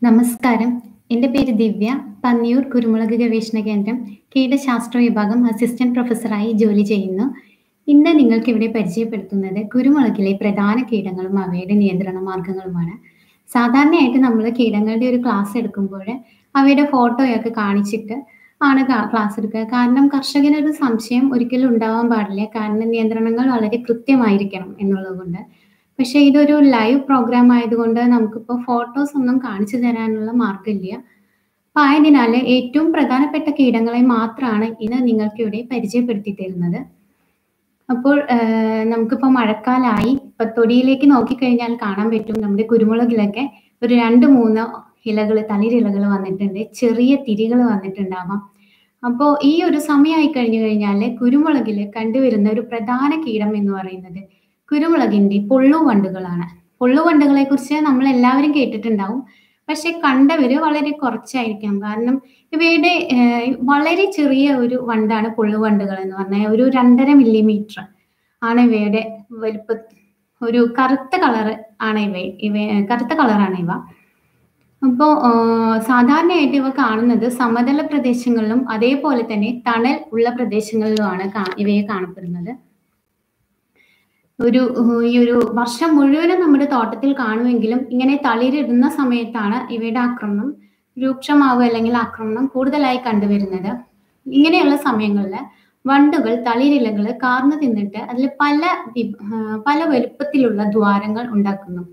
നമസ്കാരം. എൻ്റെ പേര് ദിവ്യ. പന്നിയൂർ കുരുമുളക് ഗവേഷണ കേന്ദ്രം കീടശാസ്ത്ര വിഭാഗം അസിസ്റ്റന്റ് പ്രൊഫസറായി ജോലി ചെയ്യുന്നു. ഇന്ന് നിങ്ങൾക്കിവിടെ പരിചയപ്പെടുത്തുന്നത് കുരുമുളകിലെ പ്രധാന കീടങ്ങളും അവയുടെ നിയന്ത്രണ മാർഗ്ഗങ്ങളുമാണ്. സാധാരണയായിട്ട് നമ്മള് കീടങ്ങളുടെ ഒരു ക്ലാസ് എടുക്കുമ്പോഴ് അവയുടെ ഫോട്ടോയൊക്കെ കാണിച്ചിട്ട് ആണ് ക്ലാ ക്ലാസ് എടുക്കുക. കാരണം കർഷകനൊരു സംശയം ഒരിക്കലും ഉണ്ടാവാൻ പാടില്ല. കാരണം നിയന്ത്രണങ്ങൾ വളരെ കൃത്യമായിരിക്കണം എന്നുള്ളതുകൊണ്ട്. പക്ഷേ ഇതൊരു ലൈവ് പ്രോഗ്രാം ആയതുകൊണ്ട് നമുക്കിപ്പോ ഫോട്ടോസ് ഒന്നും കാണിച്ചു തരാനുള്ള മാർഗ്ഗമില്ല. അപ്പൊ ആയതിനാല് ഏറ്റവും പ്രധാനപ്പെട്ട കീടങ്ങളെ മാത്രാണ് ഇന്ന് നിങ്ങൾക്കിവിടെ പരിചയപ്പെടുത്തി തരുന്നത്. അപ്പോൾ ഏഹ് നമുക്കിപ്പോ മഴക്കാലായി. ഇപ്പൊ തൊടിയിലേക്ക് നോക്കിക്കഴിഞ്ഞാൽ കാണാൻ പറ്റും നമ്മുടെ കുരുമുളകിലൊക്കെ ഒരു 2, 3 ഇലകള് തളിരിലകള് വന്നിട്ടുണ്ട്. ചെറിയ തിരികള് വന്നിട്ടുണ്ടാവാം. അപ്പോ ഈ ഒരു സമയമായി കഴിഞ്ഞു കഴിഞ്ഞാല് കുരുമുളകില് കണ്ടുവരുന്ന ഒരു പ്രധാന കീടം എന്ന് പറയുന്നത് കുരുമുളകിന്റെ പുള്ളുവണ്ടുകളാണ്. പുള്ളുവണ്ടുകളെ കുറിച്ച് നമ്മളെല്ലാവരും കേട്ടിട്ടുണ്ടാവും. പക്ഷേ കണ്ടവര് വളരെ കുറച്ചായിരിക്കാം. കാരണം ഇവയുടെ ഏഹ് വളരെ ചെറിയ ഒരു വണ്ടാണ് പുള്ളുവണ്ടുകൾ എന്ന് പറഞ്ഞാൽ ഒരു 2 1/2 മില്ലിമീറ്റർ ആണ് ഇവയുടെ വലുപ്പ ഒരു കറുത്ത കളറ് ആണ് ഇവ ഇവ കറുത്ത കളറാണ് ഇവ. അപ്പോ ഏഹ് സാധാരണയായിട്ട് ഇവ കാണുന്നത് സമതല പ്രദേശങ്ങളിലും അതേപോലെ തന്നെ തണൽ ഉള്ള പ്രദേശങ്ങളിലുമാണ് കാ ഇവയെ കാണപ്പെടുന്നത്. ഒരു ഈ ഒരു വർഷം മുഴുവനും നമ്മുടെ തോട്ടത്തിൽ കാണുമെങ്കിലും ഇങ്ങനെ തളിരിടുന്ന സമയത്താണ് ഇവയുടെ ആക്രമണം രൂക്ഷമാവുക അല്ലെങ്കിൽ ആക്രമണം കൂടുതലായി കണ്ടുവരുന്നത്. ഇങ്ങനെയുള്ള സമയങ്ങളില് വണ്ടുകൾ തളിരിലകള് കാർന്ന് തിന്നിട്ട് അതില് പല വി ആഹ് പല വലുപ്പത്തിലുള്ള ദ്വാരങ്ങൾ ഉണ്ടാക്കുന്നു.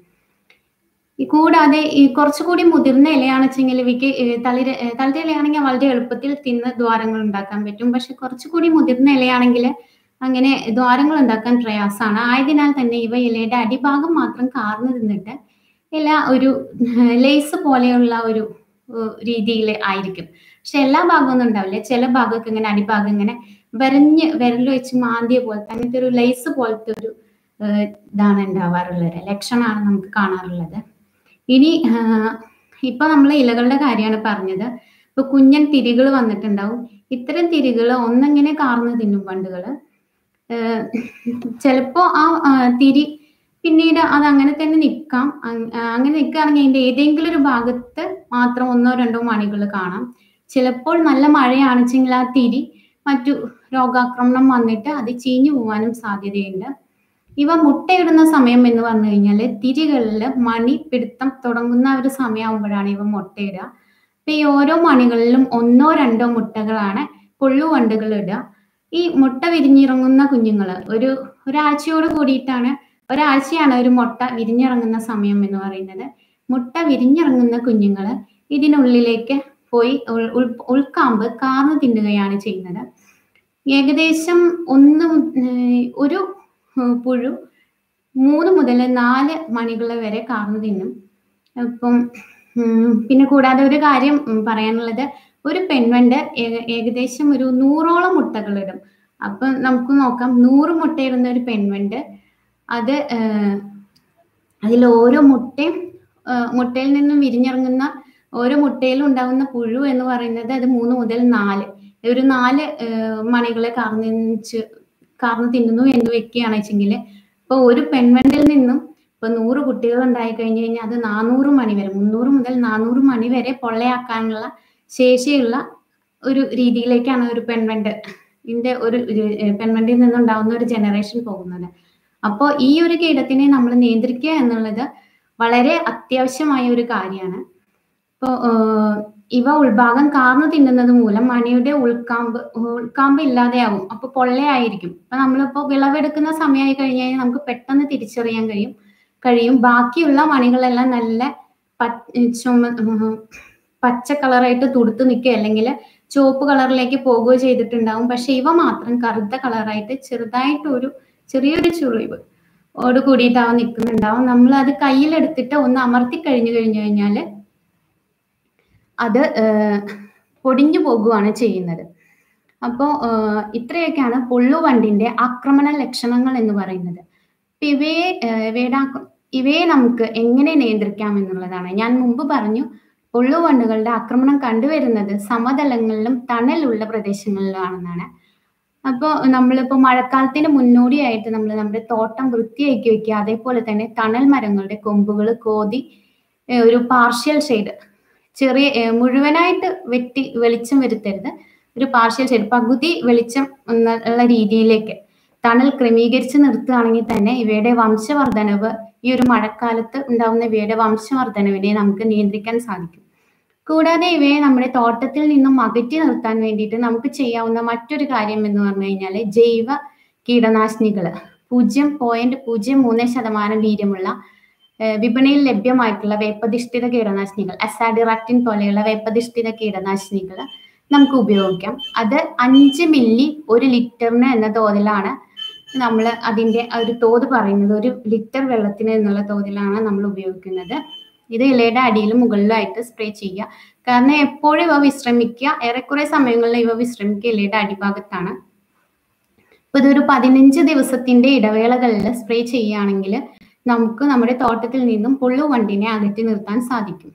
ഈ കൂടാതെ ഈ കുറച്ചുകൂടി മുതിർന്ന ഇലയാണെച്ചെങ്കില് ഇവയ്ക്ക് ഏഹ് തളിര് ഏഹ് തളിര് ഇലയാണെങ്കി വളരെ എളുപ്പത്തിൽ തിന്ന് ദ്വാരങ്ങൾ ഉണ്ടാക്കാൻ പറ്റും. പക്ഷേ കുറച്ചുകൂടി മുതിർന്ന ഇലയാണെങ്കില് അങ്ങനെ ദ്വാരങ്ങൾ ഉണ്ടാക്കാൻ പ്രയാസാണ്. ആയതിനാൽ തന്നെ ഇവ ഇലയുടെ അടിഭാഗം മാത്രം കാർന്ന് തിന്നിട്ട് ഇല ഒരു ലെയ്സ് പോലെയുള്ള ഒരു ഏഹ് രീതിയില് ആയിരിക്കും. പക്ഷേ എല്ലാ ഭാഗമൊന്നും ഉണ്ടാവില്ല. ചില ഭാഗമൊക്കെ ഇങ്ങനെ അടിഭാഗം ഇങ്ങനെ വരഞ്ഞ് വിരല് വെച്ച് മാന്തിയ പോലത്തെ അങ്ങനത്തെ ഒരു ലെയ്സ് പോലത്തെ ഒരു ഏഹ് ഇതാണ് ഉണ്ടാവാറുള്ളത്. ലക്ഷണാണ് നമുക്ക് കാണാറുള്ളത്. ഇനി ആഹ് ഇപ്പൊ നമ്മള് ഇലകളുടെ കാര്യാണ് പറഞ്ഞത്. ഇപ്പൊ കുഞ്ഞൻ തിരികള് വന്നിട്ടുണ്ടാവും. ഇത്തരം തിരികള് ഒന്നിങ്ങനെ കാർന്ന് തിന്നും വണ്ടുകള്. ഏഹ് ചെലപ്പോ ആ ആഹ് തിരി പിന്നീട് അത് അങ്ങനെ തന്നെ നിക്കാം. അങ് അങ്ങനെ നിക്കാണെങ്കി അതിന്റെ ഏതെങ്കിലും ഒരു ഭാഗത്ത് മാത്രം 1 2 മണികള് കാണാം. ചിലപ്പോൾ നല്ല മഴയാണെച്ചെങ്കിൽ ആ തിരി മറ്റു രോഗാക്രമണം വന്നിട്ട് അത് ചീഞ്ഞു പോവാനും സാധ്യതയുണ്ട്. ഇവ മുട്ടയിടുന്ന സമയം എന്ന് പറഞ്ഞു കഴിഞ്ഞാല് തിരികളില് മണി പിടുത്തം തുടങ്ങുന്ന ഒരു സമയമാകുമ്പോഴാണ് ഇവ മുട്ടയിടുക. അപ്പൊ ഈ ഓരോ മണികളിലും 1 2 മുട്ടകളാണ് പുള്ളുവണ്ടുകൾ ഇടുക. ഈ മുട്ട വിരിഞ്ഞിറങ്ങുന്ന കുഞ്ഞുങ്ങള് ഒരു ഒരാഴ്ചയോട് കൂടിയിട്ടാണ് ഒരാഴ്ചയാണ് ഒരു മുട്ട വിരിഞ്ഞിറങ്ങുന്ന സമയം എന്ന് പറയുന്നത്. മുട്ട വിരിഞ്ഞിറങ്ങുന്ന കുഞ്ഞുങ്ങള് ഇതിനുള്ളിലേക്ക് പോയി ഉൾ ഉൾ ഉൾക്കാമ്പ് കാർന്ന് തിന്നുകയാണ് ചെയ്യുന്നത്. ഏകദേശം 1 ഏഹ് ഒരു ഏഹ് പുഴു 3 മുതല് 4 മണികള് വരെ കാർന്ന് തിന്നും. അപ്പം ഉം പിന്നെ കൂടാതെ ഒരു കാര്യം ഉം പറയാനുള്ളത് ഒരു പെൺവണ്ട് ഏക ഏകദേശം ഒരു 100ഓളം മുട്ടകളിടും. അപ്പം നമുക്ക് നോക്കാം 100 മുട്ടയിടുന്ന ഒരു പെൺവണ്ട് അത് ഏഹ് അതില് ഓരോ മുട്ടയും ഏഹ് മുട്ടയിൽ നിന്നും വിരിഞ്ഞിറങ്ങുന്ന ഓരോ മുട്ടയിലും ഉണ്ടാകുന്ന പുഴു എന്ന് പറയുന്നത് അത് 3 മുതൽ 4 ഒരു 4 ഏഹ് മണികളെ കാർന്ന് ച്ച് കാർന്ന് തിന്നുന്നു എന്ന് വെക്കുകയാണെച്ചെങ്കില് ഇപ്പൊ ഒരു പെൺവണ്ടിൽ നിന്നും ഇപ്പൊ 100 കുട്ടികൾ ഉണ്ടായി കഴിഞ്ഞു കഴിഞ്ഞാൽ അത് 400 മണി വരെ 300 മുതൽ 400 മണി വരെ പൊള്ളയാക്കാനുള്ള ശേഷിയുള്ള ഒരു രീതിയിലേക്കാണ് ഒരു പെൺവണ്ട് ന്റെ ഒരു ഏഹ് പെൺവണ്ടിൽ നിന്നുണ്ടാവുന്ന ഒരു ജനറേഷൻ പോകുന്നത്. അപ്പൊ ഈ ഒരു കീടത്തിനെ നമ്മള് നിയന്ത്രിക്കുക എന്നുള്ളത് വളരെ അത്യാവശ്യമായ ഒരു കാര്യാണ്. ഇപ്പൊ ഏഹ് ഇവ ഉൾഭാഗം കാർന്ന് തിന്നുന്നത് മൂലം മണിയുടെ ഉൾക്കാമ്പ് ഉൾക്കാമ്പ് ഇല്ലാതെയാവും. അപ്പൊ പൊള്ളയായിരിക്കും. അപ്പൊ നമ്മളിപ്പോ വിളവെടുക്കുന്ന സമയമായി കഴിഞ്ഞ് കഴിഞ്ഞാൽ നമുക്ക് പെട്ടെന്ന് തിരിച്ചറിയാൻ കഴിയും കഴിയും. ബാക്കിയുള്ള മണികളെല്ലാം നല്ല പ ചുമ ഏഹ് പച്ച കളറായിട്ട് തുടുത്ത് നിൽക്കുകയോ അല്ലെങ്കില് ചുവപ്പ് കളറിലേക്ക് പോകുകയോ ചെയ്തിട്ടുണ്ടാവും. പക്ഷേ ഇവ മാത്രം കറുത്ത കളറായിട്ട് ചെറുതായിട്ട് ഒരു ചെറിയൊരു ചുളിവ് ഓട് കൂടിയിട്ടാവും നിക്കുന്നുണ്ടാവും. നമ്മളത് കയ്യിലെടുത്തിട്ട് ഒന്ന് അമർത്തി കഴിഞ്ഞു കഴിഞ്ഞു കഴിഞ്ഞാല് അത് ഏഹ് പൊടിഞ്ഞു പോകുവാണ് ചെയ്യുന്നത്. അപ്പൊ ഏഹ് ഇത്രയൊക്കെയാണ് പുള്ളുവണ്ടിന്റെ ആക്രമണ ലക്ഷണങ്ങൾ എന്ന് പറയുന്നത്. ഇപ്പൊ ഇവയെ ഏഹ് ഇവയുടെ ആക്ര ഇവയെ നമുക്ക് എങ്ങനെ നിയന്ത്രിക്കാം എന്നുള്ളതാണ്. ഞാൻ മുമ്പ് പറഞ്ഞു പുള്ളുവണ്ടുകളുടെ ആക്രമണം കണ്ടുവരുന്നത് സമതലങ്ങളിലും തണലുള്ള പ്രദേശങ്ങളിലുമാണെന്നാണ്. അപ്പൊ നമ്മളിപ്പോ മഴക്കാലത്തിന് മുന്നോടിയായിട്ട് നമ്മള് നമ്മുടെ തോട്ടം വൃത്തിയാക്കി വെക്കുക. അതേപോലെ തന്നെ തണൽ മരങ്ങളുടെ കൊമ്പുകള് കോതി ഏഹ് ഒരു പാർഷ്യൽ ഷെയ്ഡ് ചെറിയ ഏഹ് മുഴുവനായിട്ട് വെട്ടി വെളിച്ചം വരുത്തരുത് ഒരു പാർഷ്യൽ ഷെയ്ഡ് പകുതി വെളിച്ചം എന്നുള്ള രീതിയിലേക്ക് തണൽ ക്രമീകരിച്ച് നിർത്തുകയാണെങ്കിൽ തന്നെ ഇവയുടെ വംശവർദ്ധനവ് ഈ ഒരു മഴക്കാലത്ത് ഉണ്ടാവുന്ന ഇവയുടെ വംശവർദ്ധനവിനെ നമുക്ക് നിയന്ത്രിക്കാൻ സാധിക്കും കൂടാതെ ഇവയെ നമ്മുടെ തോട്ടത്തിൽ നിന്നും അകറ്റി നിർത്താൻ വേണ്ടിയിട്ട് നമുക്ക് ചെയ്യാവുന്ന മറ്റൊരു കാര്യം എന്ന് പറഞ്ഞു കഴിഞ്ഞാൽ ജൈവ കീടനാശിനികൾ പൂജ്യം പോയിന്റ് പൂജ്യം മൂന്ന് ശതമാനം വീര്യമുള്ള ഏഹ് വിപണിയിൽ ലഭ്യമായിട്ടുള്ള വേപ്പധിഷ്ഠിത കീടനാശിനികൾ അസാഡിറാക്റ്റിൻ പോലെയുള്ള വേപ്പധിഷ്ഠിത കീടനാശിനികൾ നമുക്ക് ഉപയോഗിക്കാം അത് അഞ്ച് മില്ലി ഒരു ലിറ്ററിന് എന്ന തോതിലാണ് നമ്മൾ അതിന്റെ ആ ഒരു തോത് പറയുന്നത് ഒരു ലിറ്റർ വെള്ളത്തിന് എന്നുള്ള തോതിലാണ് നമ്മൾ ഉപയോഗിക്കുന്നത് ഇത് ഇലയുടെ അടിയിലും മുകളിലായിട്ട് സ്പ്രേ ചെയ്യുക കാരണം എപ്പോഴും ഇവ വിശ്രമിക്കുക ഏറെക്കുറെ സമയങ്ങളിൽ ഇവ വിശ്രമിക്കുക ഇലയുടെ അടിഭാഗത്താണ് ഇപ്പൊ ഇതൊരു പതിനഞ്ച് ദിവസത്തിന്റെ ഇടവേളകളിൽ സ്പ്രേ ചെയ്യുകയാണെങ്കിൽ നമുക്ക് നമ്മുടെ തോട്ടത്തിൽ നിന്നും പുള്ളു വണ്ടിനെ അകറ്റി നിർത്താൻ സാധിക്കും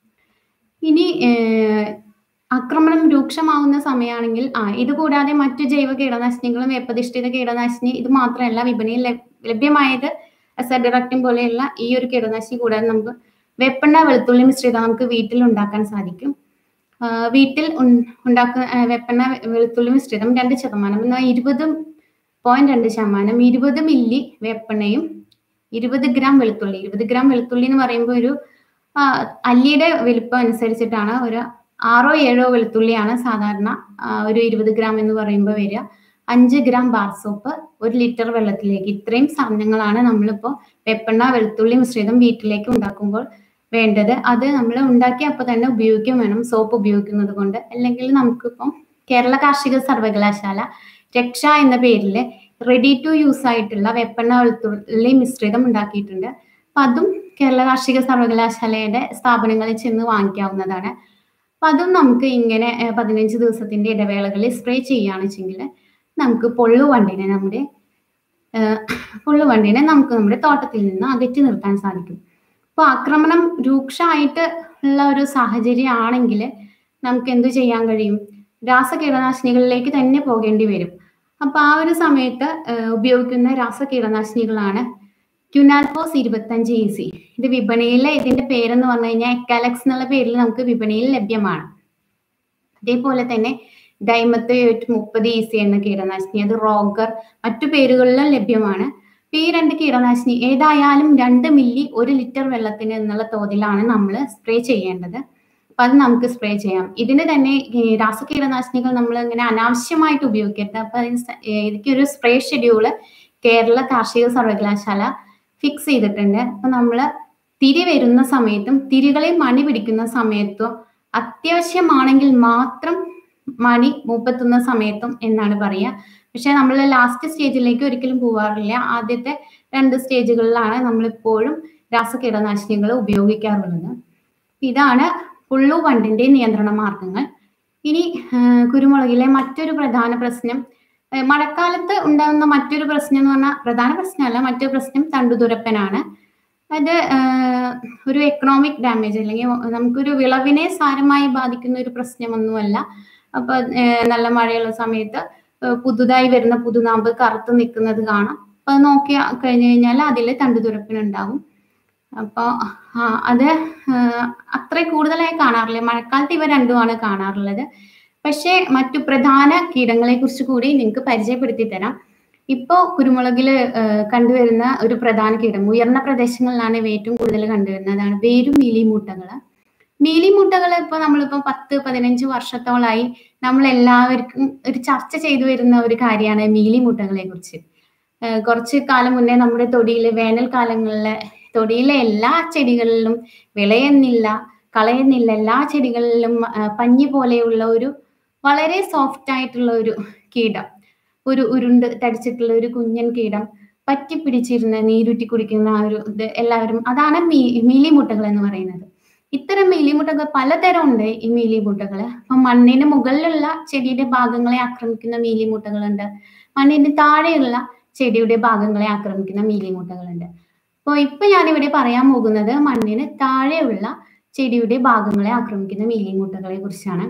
ഇനി ഏഹ്, ആക്രമണം രൂക്ഷമാവുന്ന സമയമാണെങ്കിൽ ആ ഇത് കൂടാതെ മറ്റു ജൈവ കീടനാശിനികളും വേപ്പധിഷ്ഠിത കീടനാശിനി ഇത് മാത്രമല്ല വിപണിയിൽ ലഭ്യ- ലഭ്യമായത് അസഡിറക്റ്റിൻ പോലെയുള്ള ഈ ഒരു കീടനാശിനി കൂടാതെ നമുക്ക് വേപ്പെണ്ണ വെളുത്തുള്ളി മിശ്രിതം നമുക്ക് വീട്ടിൽ ഉണ്ടാക്കാൻ സാധിക്കും ആ, വീട്ടിൽ ഉൺ- ഉണ്ടാക്കുന്ന ആ, വേപ്പെണ്ണ വെളുത്തുള്ളി മിശ്രിതം രണ്ട് ശതമാനം എന്നാൽ ഇരുപത് പോയിന്റ് രണ്ട് ശതമാനം ഇരുപത് മില്ലി വേപ്പെണ്ണയും ഇരുപത് ഗ്രാം വെളുത്തുള്ളി ഇരുപത് ഗ്രാം വെളുത്തുള്ളി എന്ന് പറയുമ്പോൾ ഒരു ആ, അല്ലിയുടെ വലിപ്പം അനുസരിച്ചിട്ടാണ് ഒരു ആറോ ഏഴോ വെളുത്തുള്ളിയാണ് സാധാരണ ആ, ഒരു ഇരുപത് ഗ്രാം എന്ന് പറയുമ്പോൾ വരിക അഞ്ച് ഗ്രാം ബാർ സോപ്പ് ഒരു ലിറ്റർ വെള്ളത്തിലേക്ക് ഇത്രയും സാധനങ്ങളാണ് നമ്മളിപ്പോൾ വെപ്പെണ്ണ വെളുത്തുള്ളി മിശ്രിതം വീട്ടിലേക്ക് ഉണ്ടാക്കുമ്പോൾ വേണ്ടത് അത് നമ്മൾ ഉണ്ടാക്കി അപ്പോൾ തന്നെ ഉപയോഗിക്കും വേണം സോപ്പ് ഉപയോഗിക്കുന്നത് കൊണ്ട് അല്ലെങ്കിൽ നമുക്കിപ്പം കേരള കാർഷിക സർവകലാശാല രക്ഷ എന്ന പേരിൽ റെഡി ടു യൂസ് ആയിട്ടുള്ള വെപ്പെണ്ണ വെളുത്തുള്ളി മിശ്രിതം ഉണ്ടാക്കിയിട്ടുണ്ട് അപ്പൊ അതും കേരള കാർഷിക സർവകലാശാലയുടെ സ്ഥാപനങ്ങളിൽ ചെന്ന് വാങ്ങിക്കാവുന്നതാണ് അപ്പൊ അതും നമുക്ക് ഇങ്ങനെ ഏഹ്, പതിനഞ്ച് ദിവസത്തിന്റെ ഇടവേളകളിൽ സ്പ്രേ ചെയ്യുകയാണ് വെച്ചെങ്കിൽ നമുക്ക് പൊള്ളു വണ്ടിനെ നമ്മുടെ ഏഹ്, പൊള്ളു വണ്ടിനെ നമുക്ക് നമ്മുടെ തോട്ടത്തിൽ നിന്ന് അകറ്റി നിർത്താൻ സാധിക്കും അപ്പോൾ ആക്രമണം രൂക്ഷമായിട്ട് ഉള്ള ഒരു സാഹചര്യം ആണെങ്കിൽ നമുക്ക് എന്തു ചെയ്യാൻ കഴിയും രാസകീടനാശിനികളിലേക്ക് തന്നെ പോകേണ്ടി വരും അപ്പൊ ആ ഒരു സമയത്ത് ഏഹ്, ഉപയോഗിക്കുന്ന രാസകീടനാശിനികളാണ് ക്യുനാൽപോസ് ഇരുപത്തഞ്ച് ഇ സി ഇത് വിപണിയിലെ ഇതിന്റെ പേരെന്ന് പറഞ്ഞു കഴിഞ്ഞാൽ എക്കാലക്സ് എന്നുള്ള പേരിൽ നമുക്ക് വിപണിയിൽ ലഭ്യമാണ് അതേപോലെ തന്നെ ഡൈമത്തോയേറ്റ് മുപ്പത് ഇ സി എന്ന കീടനാശിനി അത് റോഗർ മറ്റു പേരുകളിലും ലഭ്യമാണ് അപ്പൊ ഈ രണ്ട് കീടനാശിനി ഏതായാലും രണ്ട് മില്ലി ഒരു ലിറ്റർ വെള്ളത്തിന് എന്നുള്ള തോതിലാണ് നമ്മൾ സ്പ്രേ ചെയ്യേണ്ടത് അപ്പൊ അത് നമുക്ക് സ്പ്രേ ചെയ്യാം ഇതിന് തന്നെ ഈ രാസകീടനാശിനികൾ നമ്മൾ ഇങ്ങനെ അനാവശ്യമായിട്ട് ഉപയോഗിക്കരുത് അപ്പൊ അതിന് സ- ഏ, ഇതിക്കൊരു സ്പ്രേ ഷെഡ്യൂള് കേരള കാർഷിക സർവകലാശാല ഫിക്സ് ചെയ്തിട്ടുണ്ട് അപ്പൊ നമ്മള് തിരി വരുന്ന സമയത്തും തിരികളിൽ മണി പിടിക്കുന്ന സമയത്തും അത്യാവശ്യമാണെങ്കിൽ മാത്രം മണി മൂപ്പത്തുന്ന സമയത്തും എന്നാണ് പറയുക പക്ഷെ നമ്മൾ ലാസ്റ്റ് സ്റ്റേജിലേക്ക് ഒരിക്കലും പോവാറില്ല ആദ്യത്തെ രണ്ട് സ്റ്റേജുകളിലാണ് നമ്മളിപ്പോഴും രാസകീടനാശിനികൾ ഉപയോഗിക്കാറുള്ളത് ഇതാണ് പുള്ളു വണ്ടിന്റെ നിയന്ത്രണ മാർഗങ്ങൾ ഇനി ആ, കുരുമുളകിലെ മറ്റൊരു പ്രധാന പ്രശ്നം ആ, മഴക്കാലത്ത് ഉണ്ടാകുന്ന മറ്റൊരു പ്രശ്നം എന്ന് പറഞ്ഞാൽ പ്രധാന പ്രശ്നമല്ല മറ്റൊരു പ്രശ്നം തണ്ടുതുരപ്പനാണ് അത് ആ, ഒരു എക്കണോമിക് ഡാമേജ് അല്ലെങ്കിൽ നമുക്കൊരു വിളവിനെ സാരമായി ബാധിക്കുന്ന ഒരു പ്രശ്നമൊന്നുമല്ല അപ്പൊ ആ, നല്ല മഴയുള്ള സമയത്ത് ആ, പുതുതായി വരുന്ന പുതുനാമ്പ് കറുത്ത് നിൽക്കുന്നത് കാണാം അപ്പൊ അത് നോക്കി കഴിഞ്ഞു കഴിഞ്ഞാൽ അതിൽ തണ്ടുതുരപ്പനുണ്ടാവും അപ്പോൾ അത് ആ, അത്ര കൂടുതലായി കാണാറില്ല മഴക്കാലത്ത് ഇവ രണ്ടുമാണ് കാണാറുള്ളത് പക്ഷേ മറ്റു പ്രധാന കീടങ്ങളെ കുറിച്ച് കൂടി നിങ്ങൾക്ക് പരിചയപ്പെടുത്തി തരാം ഇപ്പോൾ കുരുമുളകിൽ കണ്ടുവരുന്ന ഒരു പ്രധാന കീടം ഉയർന്ന പ്രദേശങ്ങളിലാണ് ഇവ ഏറ്റവും കൂടുതൽ കണ്ടുവരുന്നത് അതാണ് വേരും മീലിമൂട്ടകൾ മീലിമൂട്ടകൾ ഇപ്പൊ നമ്മളിപ്പോ പത്ത് പതിനഞ്ച് വർഷത്തോളായി നമ്മൾ എല്ലാവർക്കും ഒരു ചർച്ച ചെയ്തു വരുന്ന ഒരു കാര്യമാണ് മീലിമൂട്ടകളെ കുറിച്ച് ഏഹ് കുറച്ച് കാലം മുന്നേ നമ്മുടെ തൊടിയില് വേനൽക്കാലങ്ങളിലെ തൊടിയിലെ എല്ലാ ചെടികളിലും വിളയുന്നില്ല കളയുന്നില്ല എല്ലാ ചെടികളിലും ആ, പഞ്ഞി പോലെയുള്ള ഒരു വളരെ സോഫ്റ്റ് ആയിട്ടുള്ള ഒരു കീടം ഒരു ഉരുണ്ട് തടിച്ചിട്ടുള്ള ഒരു കുഞ്ഞൻ കീടം പറ്റി പിടിച്ചിരുന്ന നീരുറ്റി കുടിക്കുന്ന ആ ഒരു ഇത് എല്ലാവരും അതാണ് മീ മീലിമുട്ടകൾ എന്ന് പറയുന്നത് ഇത്തരം മീലിമുട്ടകൾ പലതരം ഉണ്ട് ഈ മീലിമുട്ടകൾ അപ്പൊ മണ്ണിന് മുകളിലുള്ള ചെടിയുടെ ഭാഗങ്ങളെ ആക്രമിക്കുന്ന മീലിമുട്ടകളുണ്ട് മണ്ണിന് താഴെയുള്ള ചെടിയുടെ ഭാഗങ്ങളെ ആക്രമിക്കുന്ന മീലിമുട്ടകളുണ്ട് അപ്പോൾ ഇപ്പൊ ഞാനിവിടെ പറയാൻ പോകുന്നത് മണ്ണിന് താഴെയുള്ള ചെടിയുടെ ഭാഗങ്ങളെ ആക്രമിക്കുന്ന മീലിമുട്ടകളെ കുറിച്ചാണ്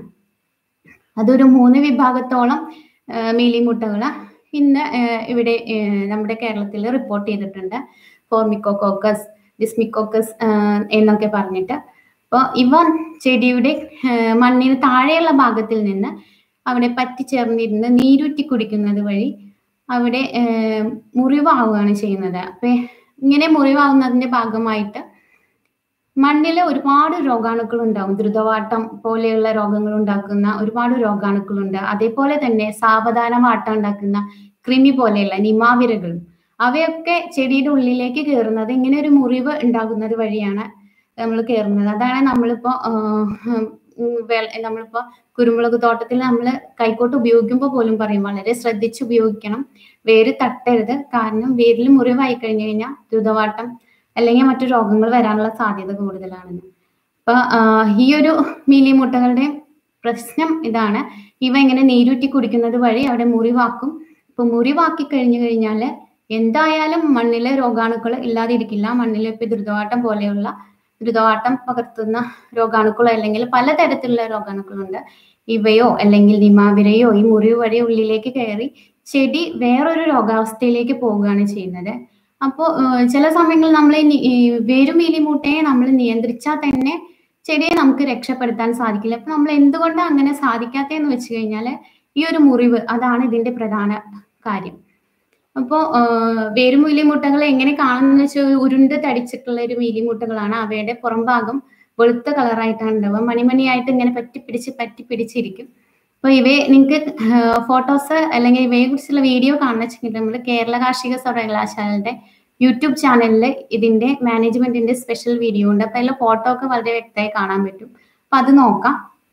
അതൊരു മൂന്ന് വിഭാഗത്തോളം മീലിമുട്ടകൾ ഇന്ന് ആ, ഇവിടെ ആ, നമ്മുടെ കേരളത്തിൽ റിപ്പോർട്ട് ചെയ്തിട്ടുണ്ട് ഫോർമിക്കോക്കോക്കസ് ഡിസ്മിക്കോക്കസ് എന്നൊക്കെ പറഞ്ഞിട്ട് അപ്പോൾ ഇവ ചെടിയുടെ ഏഹ്, മണ്ണിന് താഴെയുള്ള ഭാഗത്തിൽ നിന്ന് അവിടെ പറ്റിച്ചേർന്നിരുന്ന് നീരൂറ്റി കുടിക്കുന്നത് വഴി അവിടെ ഏഹ്, മുറിവാവുകയാണ് ചെയ്യുന്നത് അപ്പൊ ഇങ്ങനെ മുറിവാവുന്നതിന്റെ ഭാഗമായിട്ട് മണ്ണിൽ ഒരുപാട് രോഗാണുക്കൾ ഉണ്ടാവും ദ്രുതവാട്ടം പോലെയുള്ള രോഗങ്ങൾ ഉണ്ടാക്കുന്ന ഒരുപാട് രോഗാണുക്കളുണ്ട് അതേപോലെ തന്നെ സാവധാന വാട്ടം ഉണ്ടാക്കുന്ന കൃമി പോലെയുള്ള നിമാവിരകളും അവയൊക്കെ ചെടിയുടെ ഉള്ളിലേക്ക് കയറുന്നത് ഇങ്ങനെ ഒരു മുറിവ് ഉണ്ടാകുന്നത് വഴിയാണ് നമ്മൾ കയറുന്നത് അതാണ് നമ്മളിപ്പോ ആഹ്, ഉം, വെ- നമ്മളിപ്പോ കുരുമുളക് തോട്ടത്തിൽ നമ്മൾ കൈക്കോട്ട് ഉപയോഗിക്കുമ്പോൾ പോലും പറയും വളരെ ശ്രദ്ധിച്ച് ഉപയോഗിക്കണം വേര് തട്ടരുത് കാരണം വേരിൽ മുറിവായി കഴിഞ്ഞു കഴിഞ്ഞാൽ ദ്രുതവാട്ടം അല്ലെങ്കിൽ മറ്റു രോഗങ്ങൾ വരാനുള്ള സാധ്യത കൂടുതലാണെന്ന് അപ്പൊ ആഹ്, ഈ ഒരു മീലിമുട്ടകളുടെ പ്രശ്നം ഇതാണ് ഇവ ഇങ്ങനെ നീരൂറ്റി കുടിക്കുന്നത് വഴി അവിടെ മുറിവാക്കും ഇപ്പൊ മുറിവാക്കി കഴിഞ്ഞു കഴിഞ്ഞാൽ എന്തായാലും മണ്ണിലെ രോഗാണുക്കൾ ഇല്ലാതിരിക്കില്ല മണ്ണിൽ ഇപ്പൊ ദ്രുതവാട്ടം പോലെയുള്ള ദ്രുതവാട്ടം പകർത്തുന്ന രോഗാണുക്കളോ അല്ലെങ്കിൽ പലതരത്തിലുള്ള രോഗാണുക്കളുണ്ട് ഇവയോ അല്ലെങ്കിൽ നിമാവിരയോ ഈ മുറിവ് വഴി ഉള്ളിലേക്ക് കയറി ചെടി വേറൊരു രോഗാവസ്ഥയിലേക്ക് പോവുകയാണ് ചെയ്യുന്നത് അപ്പോൾ ചില സമയങ്ങളിൽ നമ്മൾ ഈ നി- ഈ വേരുമീലിമൂട്ടയെ നമ്മൾ നിയന്ത്രിച്ചാൽ തന്നെ ചെടിയെ നമുക്ക് രക്ഷപ്പെടുത്താൻ സാധിക്കില്ല അപ്പൊ നമ്മൾ എന്തുകൊണ്ടാണ് അങ്ങനെ സാധിക്കാത്തതെന്ന് വെച്ച് കഴിഞ്ഞാൽ ഈ ഒരു മുറിവ് അതാണ് ഇതിന്റെ പ്രധാന കാര്യം അപ്പോൾ വേരുമീലിമുട്ടകൾ എങ്ങനെ കാണുന്ന വെച്ചാൽ ഉരുണ്ട് തടിച്ചിട്ടുള്ള ഒരു മീലിമുട്ടകളാണ് അവയുടെ പുറം ഭാഗം വെളുത്ത കളറായിട്ടാണ് ഉണ്ടാവുക മണിമണിയായിട്ട് ഇങ്ങനെ പറ്റിപ്പിടിച്ച് പറ്റിപ്പിടിച്ചിരിക്കും അപ്പൊ ഇവയെ നിങ്ങൾക്ക് ഫോട്ടോസ് അല്ലെങ്കിൽ ഇവയെ കുറിച്ചുള്ള വീഡിയോ കാണുന്ന വെച്ചെങ്കിൽ നമ്മൾ കേരള കാർഷിക സർവകലാശാലയുടെ യൂട്യൂബ് ചാനലിൽ ഇതിന്റെ മാനേജ്മെന്റിന്റെ സ്പെഷ്യൽ വീഡിയോ ഉണ്ട് അപ്പൊ അതിലെ ഫോട്ടോ ഒക്കെ വളരെ വ്യക്തമായി കാണാൻ പറ്റും അപ്പൊ അത് നോക്കാം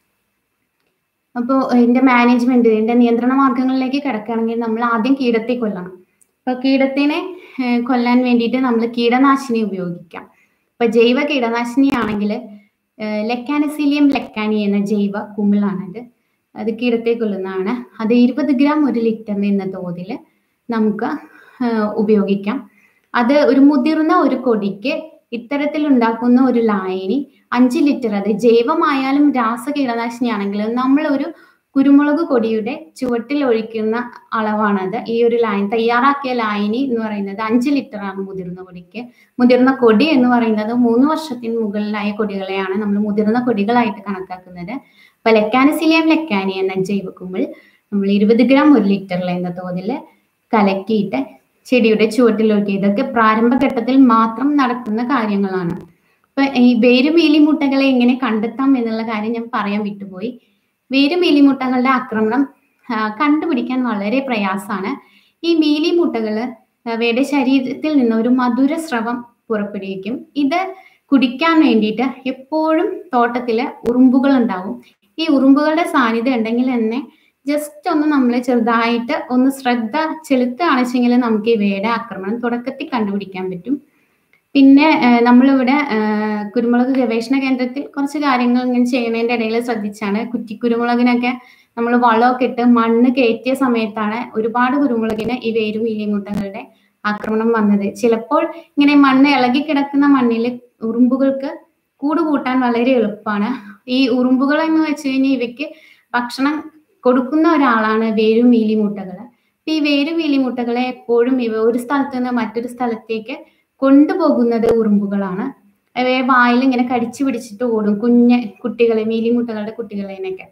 അപ്പോൾ ഇതിന്റെ മാനേജ്മെന്റ് ഇതിന്റെ നിയന്ത്രണ മാർഗങ്ങളിലേക്ക് കിടക്കുകയാണെങ്കിൽ നമ്മൾ ആദ്യം കീടത്തെ കൊല്ലണം അപ്പൊ കീടത്തിനെ ഏഹ്, കൊല്ലാൻ വേണ്ടിയിട്ട് നമ്മൾ കീടനാശിനി ഉപയോഗിക്കാം ഇപ്പൊ ജൈവ കീടനാശിനി ആണെങ്കിൽ ലെക്കാനസിലിയം ലെക്കാനി എന്ന ജൈവ കുമിളാണത് അത് കീടത്തെ കൊല്ലുന്നതാണ് അത് ഇരുപത് ഗ്രാം ഒരു ലിറ്ററിന് എന്ന തോതിൽ നമുക്ക് ഏഹ്, ഉപയോഗിക്കാം അത് ഒരു മുതിർന്ന ഒരു കൊടിക്ക് ഇത്തരത്തിൽ ഉണ്ടാക്കുന്ന ഒരു ലായനി അഞ്ച് ലിറ്റർ അത് ജൈവമായാലും രാസ കീടനാശിനി ആണെങ്കിലും നമ്മൾ ഒരു കുരുമുളക് കൊടിയുടെ ചുവട്ടിൽ ഒഴിക്കുന്ന അളവാണത് ഈ ഒരു ലായനി തയ്യാറാക്കിയ ലായനി എന്ന് പറയുന്നത് അഞ്ച് ലിറ്റർ ആണ് മുതിർന്ന കൊടിക്ക് മുതിർന്ന കൊടി എന്ന് പറയുന്നത് മൂന്ന് വർഷത്തിന് മുകളിലായ കൊടികളെയാണ് നമ്മൾ മുതിർന്ന കൊടികളായിട്ട് കണക്കാക്കുന്നത് അപ്പൊ ലെക്കാനസിലിയം ലെക്കാനി എന്ന ജൈവക്കുമ്പിൾ നമ്മൾ ഇരുപത് ഗ്രാം ഒരു ലിറ്ററിൽ എന്ന തോതിൽ കലക്കിയിട്ട് ചെടിയുടെ ചുവട്ടിൽ ഒഴിക്കുക ഇതൊക്കെ പ്രാരംഭഘട്ടത്തിൽ മാത്രം നടക്കുന്ന കാര്യങ്ങളാണ് അപ്പൊ ഈ വേരുമീലിമുട്ടകളെ എങ്ങനെ കണ്ടെത്താം എന്നുള്ള കാര്യം ഞാൻ പറയാൻ വിട്ടുപോയി വേരുമീലിമുട്ടകളുടെ ആക്രമണം ആ, കണ്ടുപിടിക്കാൻ വളരെ പ്രയാസമാണ് ഈ മീലിമുട്ടകൾ അവയുടെ ശരീരത്തിൽ നിന്ന് ഒരു മധുര സ്രവം പുറപ്പെടുവിക്കും ഇത് കുടിക്കാൻ വേണ്ടിയിട്ട് എപ്പോഴും തോട്ടത്തില് ഉറുമ്പുകൾ ഉണ്ടാവും ഈ ഉറുമ്പുകളുടെ സാന്നിധ്യം ഉണ്ടെങ്കിൽ തന്നെ ജസ്റ്റ് ഒന്ന് നമ്മൾ ചെറുതായിട്ട് ഒന്ന് ശ്രദ്ധ ചെലുത്തുകയാണെച്ചെങ്കിൽ നമുക്ക് ഇവയുടെ ആക്രമണം തുടക്കത്തിൽ കണ്ടുപിടിക്കാൻ പറ്റും പിന്നെ ഏഹ്, നമ്മളിവിടെ ഏഹ്, കുരുമുളക് ഗവേഷണ കേന്ദ്രത്തിൽ കുറച്ച് കാര്യങ്ങൾ ഇങ്ങനെ ചെയ്യുന്നതിന്റെ ഇടയിൽ ശ്രദ്ധിച്ചാണ് കുറ്റി കുരുമുളകിനൊക്കെ നമ്മൾ വളമൊക്കെ ഇട്ട് മണ്ണ് കയറ്റിയ സമയത്താണ് ഒരുപാട് കുരുമുളകിന് ഈ വേരും ഇലിമുട്ടകളുടെ ആക്രമണം വന്നത് ചിലപ്പോൾ ഇങ്ങനെ മണ്ണ് ഇളകി കിടക്കുന്ന മണ്ണിൽ ഉറുമ്പുകൾക്ക് കൂട് കൂട്ടാൻ വളരെ എളുപ്പമാണ് ഈ ഉറുമ്പുകൾ എന്ന് വെച്ച് കഴിഞ്ഞാൽ ഇവയ്ക്ക് ഭക്ഷണം കൊടുക്കുന്ന ഒരാളാണ് വേരും മീലിമുട്ടകൾ അപ്പൊ ഈ വേരും മീലിമുട്ടകളെ എപ്പോഴും ഇവ ഒരു സ്ഥലത്ത് നിന്ന് മറ്റൊരു സ്ഥലത്തേക്ക് കൊണ്ടുപോകുന്നത് ഉറുമ്പുകളാണ് അവയെ വായിൽ ഇങ്ങനെ കടിച്ചു പിടിച്ചിട്ട് ഓടും കുഞ്ഞ് കുട്ടികളെ മീലിമുട്ടകളുടെ കുട്ടികളെയൊക്കെ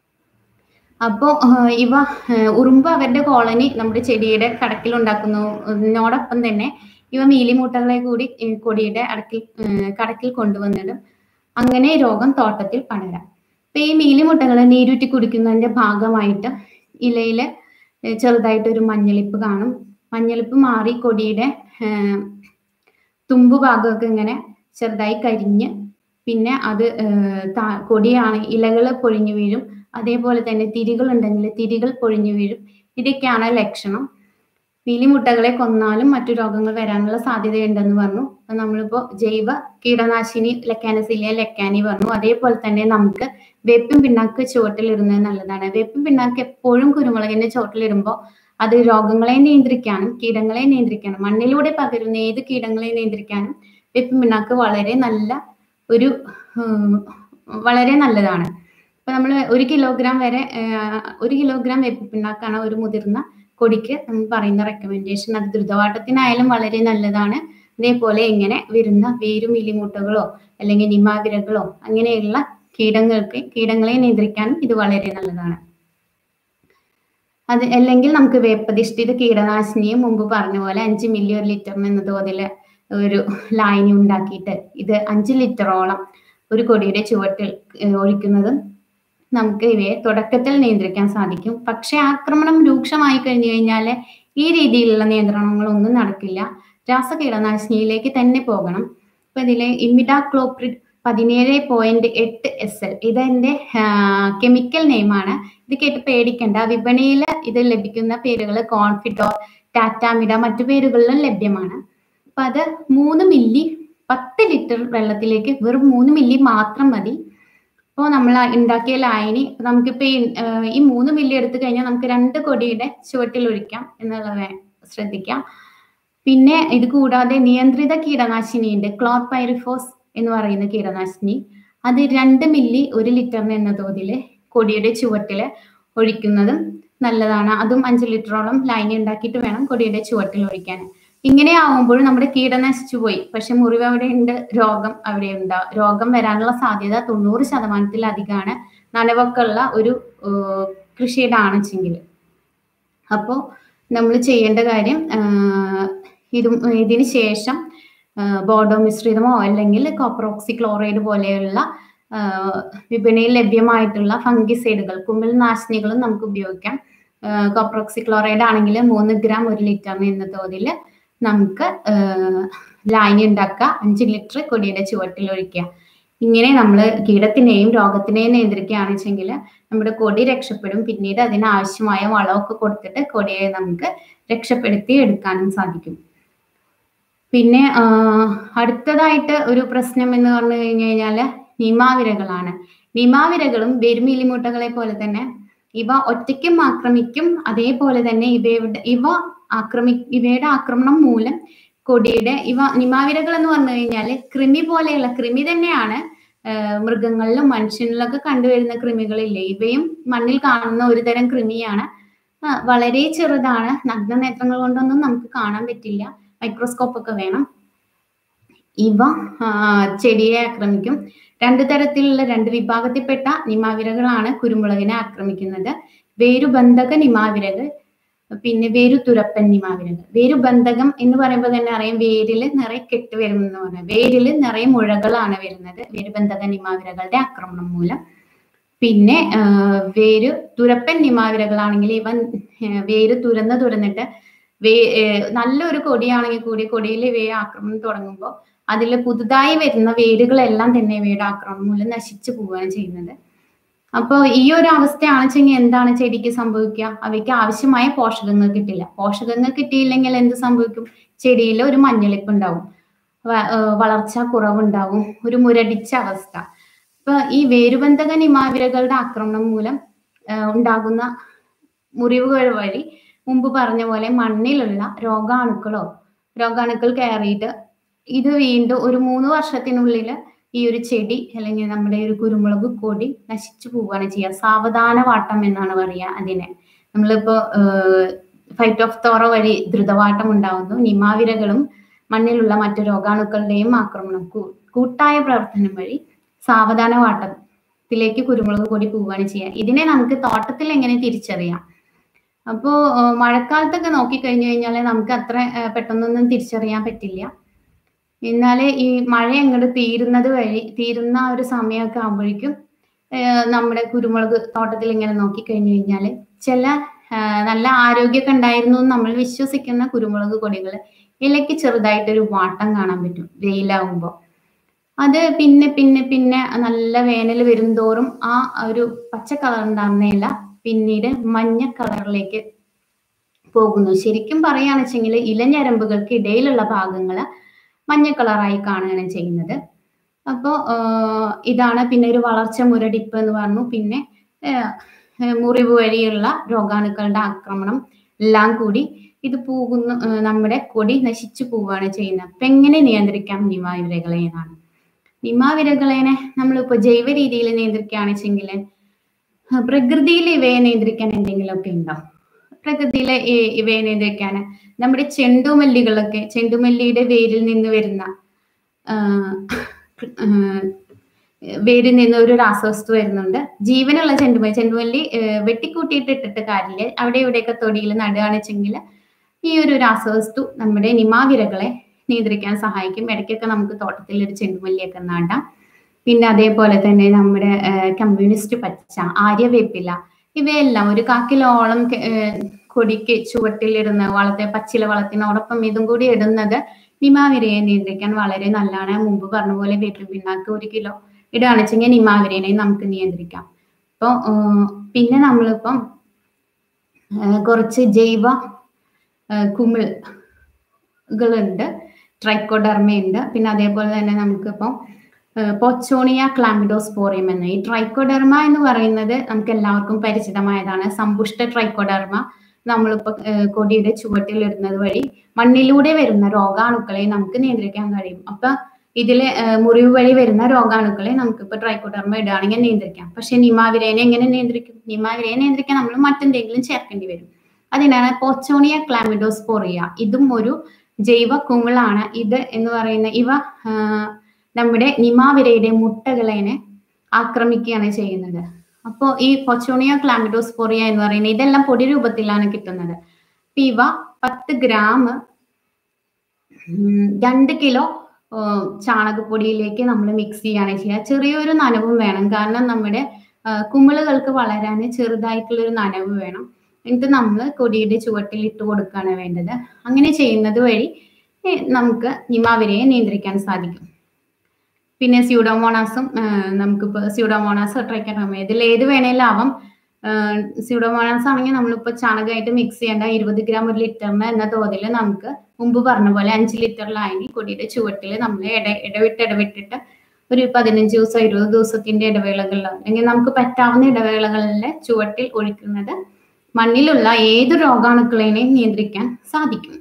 അപ്പോ ആഹ് ഇവ ആഹ് ഉറുമ്പ് അവരുടെ കോളനി നമ്മുടെ ചെടിയുടെ കടക്കിൽ ഉണ്ടാക്കുന്നതിനോടൊപ്പം തന്നെ ഇവ മീലിമുട്ടകളെ കൂടി ഈ കൊടിയുടെ അടക്കിൽ ആഹ് കടക്കിൽ കൊണ്ടുവന്നിടും അങ്ങനെ രോഗം തോട്ടത്തിൽ പടരാം അപ്പൊ ഈ മീലിമുട്ടകൾ നീരൂറ്റി കുടിക്കുന്നതിന്റെ ഭാഗമായിട്ട് ഇലയില് ഏഹ് ചെറുതായിട്ടൊരു മഞ്ഞളിപ്പ് കാണും മഞ്ഞളിപ്പ് മാറി കൊടിയുടെ ആഹ് തുമ്പ് ഭാഗമൊക്കെ ഇങ്ങനെ ചെറുതായി കരിഞ്ഞ് പിന്നെ അത് ഏഹ് താ- കൊടിയാണ് ഇലകൾ പൊഴിഞ്ഞു വീഴും അതേപോലെ തന്നെ തിരികൾ ഉണ്ടെങ്കിൽ തിരികൾ പൊഴിഞ്ഞു വീഴും ഇതൊക്കെയാണ് ലക്ഷണം പീലിമുട്ടകളെ കൊന്നാലും മറ്റു രോഗങ്ങൾ വരാനുള്ള സാധ്യതയുണ്ടെന്ന് പറഞ്ഞു അപ്പൊ നമ്മളിപ്പോ ജൈവ കീടനാശിനി ലെക്കാനസിലിയ ലെക്കാനി പറഞ്ഞു അതേപോലെ തന്നെ നമുക്ക് വേപ്പിൻ പിണ്ണാക്ക് ചുവട്ടിലിടുന്നത് നല്ലതാണ് വേപ്പിൻ പിണ്ണാക്ക് എപ്പോഴും കുരുമുളകിന്റെ ചുവട്ടിലിടുമ്പോൾ അത് രോഗങ്ങളെ നിയന്ത്രിക്കാനും കീടങ്ങളെ നിയന്ത്രിക്കാനും മണ്ണിലൂടെ പകരുന്ന ഏത് കീടങ്ങളെ നിയന്ത്രിക്കാനും വേപ്പിൻ പിണ്ണാക്ക് വളരെ നല്ല ഒരു ഉം, വളരെ നല്ലതാണ് ഇപ്പൊ നമ്മൾ ഒരു കിലോഗ്രാം വരെ ആഹ്, ഒരു കിലോഗ്രാം വേപ്പിൻ പിണ്ണാക്കാണ് ഒരു മുതിർന്ന കൊടിക്ക് നമ്മൾ പറയുന്ന റെക്കമെൻഡേഷൻ അത് ദ്രുതവാട്ടത്തിനായാലും വളരെ നല്ലതാണ് ഇതേപോലെ ഇങ്ങനെ വരുന്ന വേരുമിലിമുട്ടകളോ അല്ലെങ്കിൽ നിമാവിരകളോ അങ്ങനെയുള്ള കീടങ്ങൾക്ക് കീടങ്ങളെ നിയന്ത്രിക്കാനും ഇത് വളരെ നല്ലതാണ് അത് അല്ലെങ്കിൽ നമുക്ക് വേപ്പധിഷ്ഠിത കീടനാശിനിയും മുമ്പ് പറഞ്ഞ പോലെ അഞ്ച് മില്ലി ഒരു ലിറ്ററിന് എന്ന തോതിൽ ഒരു ലായനി ഉണ്ടാക്കിയിട്ട് ഇത് അഞ്ച് ലിറ്ററോളം ഒരു കൊടിയുടെ ചുവട്ടിൽ ഏഹ് ഒഴിക്കുന്നതും നമുക്ക് ഇവയെ തുടക്കത്തിൽ നിയന്ത്രിക്കാൻ സാധിക്കും പക്ഷെ ആക്രമണം രൂക്ഷമായി കഴിഞ്ഞു കഴിഞ്ഞാൽ ഈ രീതിയിലുള്ള നിയന്ത്രണങ്ങളൊന്നും നടക്കില്ല രാസകീടനാശിനിയിലേക്ക് തന്നെ പോകണം ഇപ്പൊ ഇതിലെ ഇമിഡാക്ലോപ്രിഡ് പതിനേഴ് പോയിന്റ് എട്ട് എസ് എൽ ഇതെന്റെ കെമിക്കൽ നെയിമാണ് ഇത് കേട്ട് പേടിക്കണ്ട വിപണിയിൽ ഇത് ലഭിക്കുന്ന പേരുകൾ കോൺഫിഡോർ ടാറ്റാമിഡ മറ്റു പേരുകളിലും ലഭ്യമാണ് അപ്പൊ അത് മൂന്ന് മില്ലി പത്ത് ലിറ്റർ വെള്ളത്തിലേക്ക് വെറും മൂന്ന് മില്ലി മാത്രം മതി അപ്പോൾ നമ്മൾ ഉണ്ടാക്കിയ ലായനി നമുക്കിപ്പോൾ ഈ ഏഹ് ഈ മൂന്ന് മില്ലി എടുത്തു കഴിഞ്ഞാൽ നമുക്ക് രണ്ട് കൊടിയുടെ ചുവട്ടിൽ ഒഴിക്കാം എന്നുള്ളത് വേ- ശ്രദ്ധിക്കാം പിന്നെ ഇത് കൂടാതെ നിയന്ത്രിത കീടനാശിനി ഉണ്ട് ക്ലോർപൈറിഫോസ് എന്ന് പറയുന്ന കീടനാശിനി അത് രണ്ട് മില്ലി ഒരു ലിറ്ററിന് എന്ന തോതിൽ കൊടിയുടെ ചുവട്ടിൽ ഒഴിക്കുന്നതും നല്ലതാണ് അതും അഞ്ച് ലിറ്ററോളം ലൈനി ഉണ്ടാക്കിയിട്ട് വേണം കൊടിയുടെ ചുവട്ടിൽ ഒഴിക്കാൻ ഇങ്ങനെ ആവുമ്പോൾ നമ്മുടെ കീടം നശിച്ചു പോയി പക്ഷെ മുറിവ് അവിടെ ഉണ്ട് രോഗം അവിടെ ഉണ്ടാവും രോഗം വരാനുള്ള സാധ്യത തൊണ്ണൂറ് ശതമാനത്തിലധികമാണ് നനവൊക്കെ ഉള്ള ഒരു ഏഹ്, കൃഷിയുടെ ആണെച്ചെങ്കിൽ അപ്പോൾ നമ്മൾ ചെയ്യേണ്ട കാര്യം ആഹ്, ഇതും ഇതിന് ശേഷം ആഹ്, ബോഡോ മിശ്രിതമോ അല്ലെങ്കിൽ കോപ്രോക്സി ക്ലോറൈഡ് പോലെയുള്ള ആഹ്, വിപണിയിൽ ലഭ്യമായിട്ടുള്ള ഫംഗിസൈഡുകൾ കുമിൾ നാശിനികളും നമുക്ക് ഉപയോഗിക്കാം കോപ്രോക്സി ക്ലോറൈഡ് ആണെങ്കിൽ മൂന്ന് ഗ്രാം ഒരു ലിറ്ററിന് എന്ന തോതിൽ നമുക്ക് ആഹ്, ലായനി ഉണ്ടാക്കുക അഞ്ച് ലിറ്റർ കൊടിയുടെ ചുവട്ടിൽ ഒഴിക്കുക ഇങ്ങനെ നമ്മൾ കീടത്തിനെയും രോഗത്തിനെയും നിയന്ത്രിക്കുകയാണെന്ന് വെച്ചെങ്കിൽ നമ്മുടെ കൊടി രക്ഷപ്പെടും പിന്നീട് അതിന് ആവശ്യമായ വളമൊക്കെ കൊടുത്തിട്ട് കൊടിയെ നമുക്ക് രക്ഷപ്പെടുത്തി എടുക്കാനും സാധിക്കും പിന്നെ ആ, അടുത്തതായിട്ട് ഒരു പ്രശ്നം എന്ന് പറഞ്ഞു കഴിഞ്ഞു കഴിഞ്ഞാല് നിമാവിരകളാണ് നിമാവിരകളും വെരുമിലിമുട്ടകളെ പോലെ തന്നെ ഇവ ഒറ്റയ്ക്കും ആക്രമിക്കും അതേപോലെ തന്നെ ഇവയുടെ ഇവ ആക്രമി ഇവയുടെ ആക്രമണം മൂലം കൊടിയുടെ ഇവ നിമാവിരകൾ എന്ന് പറഞ്ഞു കഴിഞ്ഞാല് കൃമി പോലെയുള്ള കൃമി തന്നെയാണ് ആഹ് മൃഗങ്ങളിലും മനുഷ്യനിലൊക്കെ കണ്ടുവരുന്ന കൃമികളില്ലേ ഇവയും മണ്ണിൽ കാണുന്ന ഒരു തരം കൃമിയാണ് ആ, വളരെ ചെറുതാണ് നഗ്നനേത്രങ്ങൾ കൊണ്ടൊന്നും നമുക്ക് കാണാൻ പറ്റില്ല മൈക്രോസ്കോപ്പ് ഒക്കെ വേണം ഇവ ആ, ചെടിയെ ആക്രമിക്കും രണ്ട് തരത്തിലുള്ള രണ്ട് വിഭാഗത്തിൽപ്പെട്ട നിമാവിരകളാണ് കുരുമുളകിനെ ആക്രമിക്കുന്നത് വേരുബന്ധക നിമാവിരകൾ പിന്നെ വേരുതുരപ്പൻ നിമാവിരകൾ വേരുബന്ധകം എന്ന് പറയുമ്പോൾ തന്നെ അറിയാം വേരിൽ നിറയെ കെട്ട് വരും എന്ന് പറഞ്ഞാൽ വേരിൽ നിറയെ മുഴകളാണ് വരുന്നത് വേരുബന്ധക നിമാവിരകളുടെ ആക്രമണം മൂലം പിന്നെ ആ, വേര് തുരപ്പൻ നിമാവിരകളാണെങ്കിൽ ഇവ ആ, വേര് തുരന്ന് തുരന്നിട്ട് വേ ഏ, നല്ലൊരു കൊടിയാണെങ്കിൽ കൂടി കൊടിയിൽ വേ ആക്രമണം തുടങ്ങുമ്പോൾ അതിൽ പുതുതായി വരുന്ന വേരുകളെല്ലാം തന്നെ ഇവയുടെ ആക്രമണം മൂലം നശിച്ചു പോവുകയാണ് ചെയ്യുന്നത് അപ്പോൾ ഈ ഒരു അവസ്ഥയാണ് വെച്ചെങ്കിൽ എന്താണ് ചെടിക്ക് സംഭവിക്കുക അവയ്ക്ക് ആവശ്യമായ പോഷകങ്ങൾ കിട്ടില്ല പോഷകങ്ങൾ കിട്ടിയില്ലെങ്കിൽ എന്ത് സംഭവിക്കും ചെടിയിൽ ഒരു മഞ്ഞളിപ്പ് ഉണ്ടാവും വ- ഏഹ് വളർച്ച കുറവുണ്ടാവും ഒരു മുരടിച്ച അവസ്ഥ ഇപ്പൊ ഈ വേരുബന്ധക നിമാവിരകളുടെ ആക്രമണം മൂലം ഏഹ് ഉണ്ടാകുന്ന മുറിവുകൾ വഴി മുമ്പ് പറഞ്ഞ പോലെ മണ്ണിലുള്ള രോഗാണുക്കളോ രോഗാണുക്കൾ കയറിയിട്ട് ഇത് വീണ്ടും ഒരു മൂന്ന് വർഷത്തിനുള്ളിൽ ഈ ഒരു ചെടി അല്ലെങ്കിൽ നമ്മുടെ ഒരു കുരുമുളക് കൊടി നശിച്ചു പോവുകയാണ് ചെയ്യുക സാവധാന വാട്ടം എന്നാണ് പറയുക അതിനെ നമ്മളിപ്പോ ഫൈറ്റ് ഓഫ് തോറ വഴി ദ്രുതവാട്ടം ഉണ്ടാവുന്നു നിമാവിരകളും മണ്ണിലുള്ള മറ്റു രോഗാണുക്കളുടെയും ആക്രമണം കൂ- കൂട്ടായ പ്രവർത്തനം വഴി സാവധാന വാട്ടത്തിലേക്ക് കുരുമുളക് കൊടി പോവുകയാണ് ചെയ്യുക ഇതിനെ നമുക്ക് തോട്ടത്തിൽ എങ്ങനെ തിരിച്ചറിയാം അപ്പോ ഏഹ് മഴക്കാലത്തൊക്കെ നോക്കിക്കഴിഞ്ഞു കഴിഞ്ഞാൽ നമുക്ക് അത്ര ഏഹ് പെട്ടെന്നൊന്നും തിരിച്ചറിയാൻ പറ്റില്ല എന്നാല് ഈ മഴ അങ്ങോട്ട് തീരുന്നത് വഴി തീരുന്ന ആ ഒരു സമയമൊക്കെ ആകുമ്പോഴേക്കും ഏഹ് നമ്മുടെ കുരുമുളക് തോട്ടത്തിൽ ഇങ്ങനെ നോക്കിക്കഴിഞ്ഞു കഴിഞ്ഞാൽ ചില ഏഹ് നല്ല ആരോഗ്യമൊക്കെ ഉണ്ടായിരുന്നു എന്ന് നമ്മൾ വിശ്വസിക്കുന്ന കുരുമുളക് കൊടികൾ ഇലയ്ക്ക് ചെറുതായിട്ടൊരു വാട്ടം കാണാൻ പറ്റും വെയിലാവുമ്പോൾ അത് പിന്നെ പിന്നെ പിന്നെ നല്ല വേനൽ വരുംതോറും ആ ഒരു പച്ച കളർ ഉണ്ടാകുന്ന ഇല പിന്നീട് മഞ്ഞ കളറിലേക്ക് പോകുന്നു ശരിക്കും പറയുകയാണെന്ന് വെച്ചെങ്കിൽ ഇലഞ്ഞരമ്പുകൾക്ക് ഇടയിലുള്ള ഭാഗങ്ങൾ മഞ്ഞ കളറായി കാണുകയാണ് ചെയ്യുന്നത് അപ്പോൾ ഇതാണ് പിന്നെ ഒരു വളർച്ച മുരടിപ്പ് എന്ന് പറഞ്ഞു പിന്നെ ആഹ്, ആഹ് മുറിവ് വഴിയുള്ള രോഗാണുക്കളുടെ ആക്രമണം എല്ലാം കൂടി ഇത് പോകുന്നു ആഹ് നമ്മുടെ കൊടി നശിച്ചു പോവുകയാണ് ചെയ്യുന്നത് അപ്പൊ എങ്ങനെ നിയന്ത്രിക്കാം നിമാവിരകളെ എന്നാണ് നിമാവിരകളെ നമ്മളിപ്പോ ജൈവ രീതിയിൽ നിയന്ത്രിക്കുകയാണെന്ന് വെച്ചെങ്കിൽ പ്രകൃതിയിൽ ഇവയെ നിയന്ത്രിക്കാൻ എന്തെങ്കിലുമൊക്കെ ഉണ്ടോ പ്രകൃതിയിലെ ഈ- ഇവയെ നിയന്ത്രിക്കാൻ നമ്മുടെ ചെണ്ടുമല്ലികളൊക്കെ ചെണ്ടുമല്ലിയുടെ വേരിൽ നിന്ന് വരുന്ന ആ, ആ, വേരിൽ നിന്ന് ഒരു രാസവസ്തു വരുന്നുണ്ട് ജീവനുള്ള ചെണ്ടുമല്ലി ചെണ്ടുമല്ലി ഏഹ്, വെട്ടിക്കൂട്ടിയിട്ട് ഇട്ടിട്ട് കാര്യമില്ല അവിടെ ഇവിടെയൊക്കെ തൊടിയിൽ നടുകയാണെച്ചെങ്കിൽ ഈ ഒരു രാസവസ്തു നമ്മുടെ നിമാവിരകളെ നിയന്ത്രിക്കാൻ സഹായിക്കും ഇടയ്ക്കൊക്കെ നമുക്ക് തോട്ടത്തിൽ ഒരു ചെണ്ടുമല്ലിയൊക്കെ നടാം പിന്നെ അതേപോലെ തന്നെ നമ്മുടെ ഏഹ്, കമ്മ്യൂണിസ്റ്റ് പച്ച ആര്യവേപ്പില ഇവയെല്ലാം ഒരു കാക്കിലോളം ക- ഏഹ്, കൊടിക്ക് ചുവട്ടിലിടുന്ന വളത്തെ പച്ചില വളത്തിനോടൊപ്പം ഇതും കൂടി ഇടുന്നത് നിമാവിരയെ നിയന്ത്രിക്കാൻ വളരെ നല്ലതാണ് മുമ്പ് പറഞ്ഞ പോലെ വേപ്പിൻ പിണ്ണാക്ക് ഒരു കിലോ ഇടുകയാണെച്ചെങ്കിൽ നിമാവിരനെ നമുക്ക് നിയന്ത്രിക്കാം അപ്പോൾ പിന്നെ നമ്മളിപ്പം ഏഹ്, കുറച്ച് ജൈവ ഏഹ്, കുമിളുകളുണ്ട് ട്രൈക്കോഡർമയുണ്ട് പിന്നെ അതേപോലെ തന്നെ നമുക്കിപ്പം ഏഹ്, പൊച്ചോണിയ ക്ലാമിഡോസ്പോറിയം എന്ന ഈ ട്രൈക്കോഡർമ എന്ന് പറയുന്നത് നമുക്ക് എല്ലാവർക്കും പരിചിതമായതാണ് സമ്പുഷ്ട ട്രൈക്കോഡർമ നമ്മളിപ്പോൾ ഏഹ്, കൊടിയുടെ ചുവട്ടിൽ ഇടുന്നത് വഴി മണ്ണിലൂടെ വരുന്ന രോഗാണുക്കളെ നമുക്ക് നിയന്ത്രിക്കാൻ കഴിയും അപ്പൊ ഇതില് ഏഹ്, മുറിവ് വഴി വരുന്ന രോഗാണുക്കളെ നമുക്കിപ്പോൾ ട്രൈക്കോഡർമ ഇടുകയാണെങ്കിൽ നിയന്ത്രിക്കാം പക്ഷെ നിമാവിരേനെ എങ്ങനെ നിയന്ത്രിക്കും നിമാവിരയെ നിയന്ത്രിക്കാൻ നമ്മൾ മറ്റെന്തെങ്കിലും ചേർക്കേണ്ടി വരും അതിനാണ് പോച്ചോണിയ ക്ലാമിഡോസ്പോറിയ ഇതും ഒരു ജൈവ കുമിളാണ് ഇത് എന്ന് പറയുന്ന ഇവ ആ, നമ്മുടെ നിമാവിരയുടെ മുട്ടകളെ ആക്രമിക്കുകയാണ് ചെയ്യുന്നത് അപ്പോൾ ഈ പൊച്ചോണിയ ക്ലാമിഡോസ്പോറിയ എന്ന് പറയുന്നത് ഇതെല്ലാം പൊടി രൂപത്തിലാണ് കിട്ടുന്നത് അപ്പൊ ഇവ പത്ത് ഗ്രാം ഉം, രണ്ട് കിലോ ഏഹ്, ചാണകപ്പൊടിയിലേക്ക് നമ്മൾ മിക്സ് ചെയ്യാണ് ചെയ്യുക ചെറിയൊരു നനവും വേണം കാരണം നമ്മുടെ ആ, കുമിളുകൾക്ക് വളരാൻ ചെറുതായിട്ടുള്ള ഒരു നനവ് വേണം എന്നിട്ട് നമ്മൾ കൊടിയുടെ ചുവട്ടിൽ ഇട്ട് കൊടുക്കുകയാണ് വേണ്ടത് അങ്ങനെ ചെയ്യുന്നത് വഴി ഏ, നമുക്ക് നിമാവിരയെ നിയന്ത്രിക്കാൻ സാധിക്കും പിന്നെ സ്യൂഡോമോണാസും നമുക്കിപ്പോൾ സ്യൂഡോമോണാസ് ട്രൈക്കറമ ഇതിൽ ഏത് വേണേലും ആവാം സ്യൂഡോമോണാസ് ആണെങ്കിൽ നമ്മളിപ്പോൾ ചാണകമായിട്ട് മിക്സ് ചെയ്യേണ്ട ഇരുപത് ഗ്രാം ഒരു ലിറ്ററിന് എന്ന തോതിൽ നമുക്ക് മുമ്പ് പറഞ്ഞ പോലെ അഞ്ച് ലിറ്ററിലായി കൊടിയുടെ ചുവട്ടിൽ നമ്മൾ ഇട ഇടവിട്ട് ഇടവിട്ടിട്ട് ഒരു പതിനഞ്ച് ദിവസം ഇരുപത് ദിവസത്തിന്റെ ഇടവേളകളിൽ അല്ലെങ്കിൽ നമുക്ക് പറ്റാവുന്ന ഇടവേളകളിലെ ചുവട്ടിൽ ഒഴിക്കുന്നത് മണ്ണിലുള്ള ഏത് രോഗാണുക്കളെയും നിയന്ത്രിക്കാൻ സാധിക്കും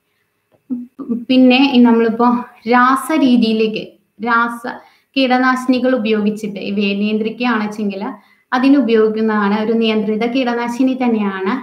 പിന്നെ ഈ നമ്മളിപ്പോ രാസരീതിയിലേക്ക് രാസ കീടനാശിനികൾ ഉപയോഗിച്ചിട്ട് ഇവയെ നിയന്ത്രിക്കുകയാണെച്ചെങ്കിൽ അതിന് ഉപയോഗിക്കുന്നതാണ് ഒരു നിയന്ത്രിത കീടനാശിനി തന്നെയാണ്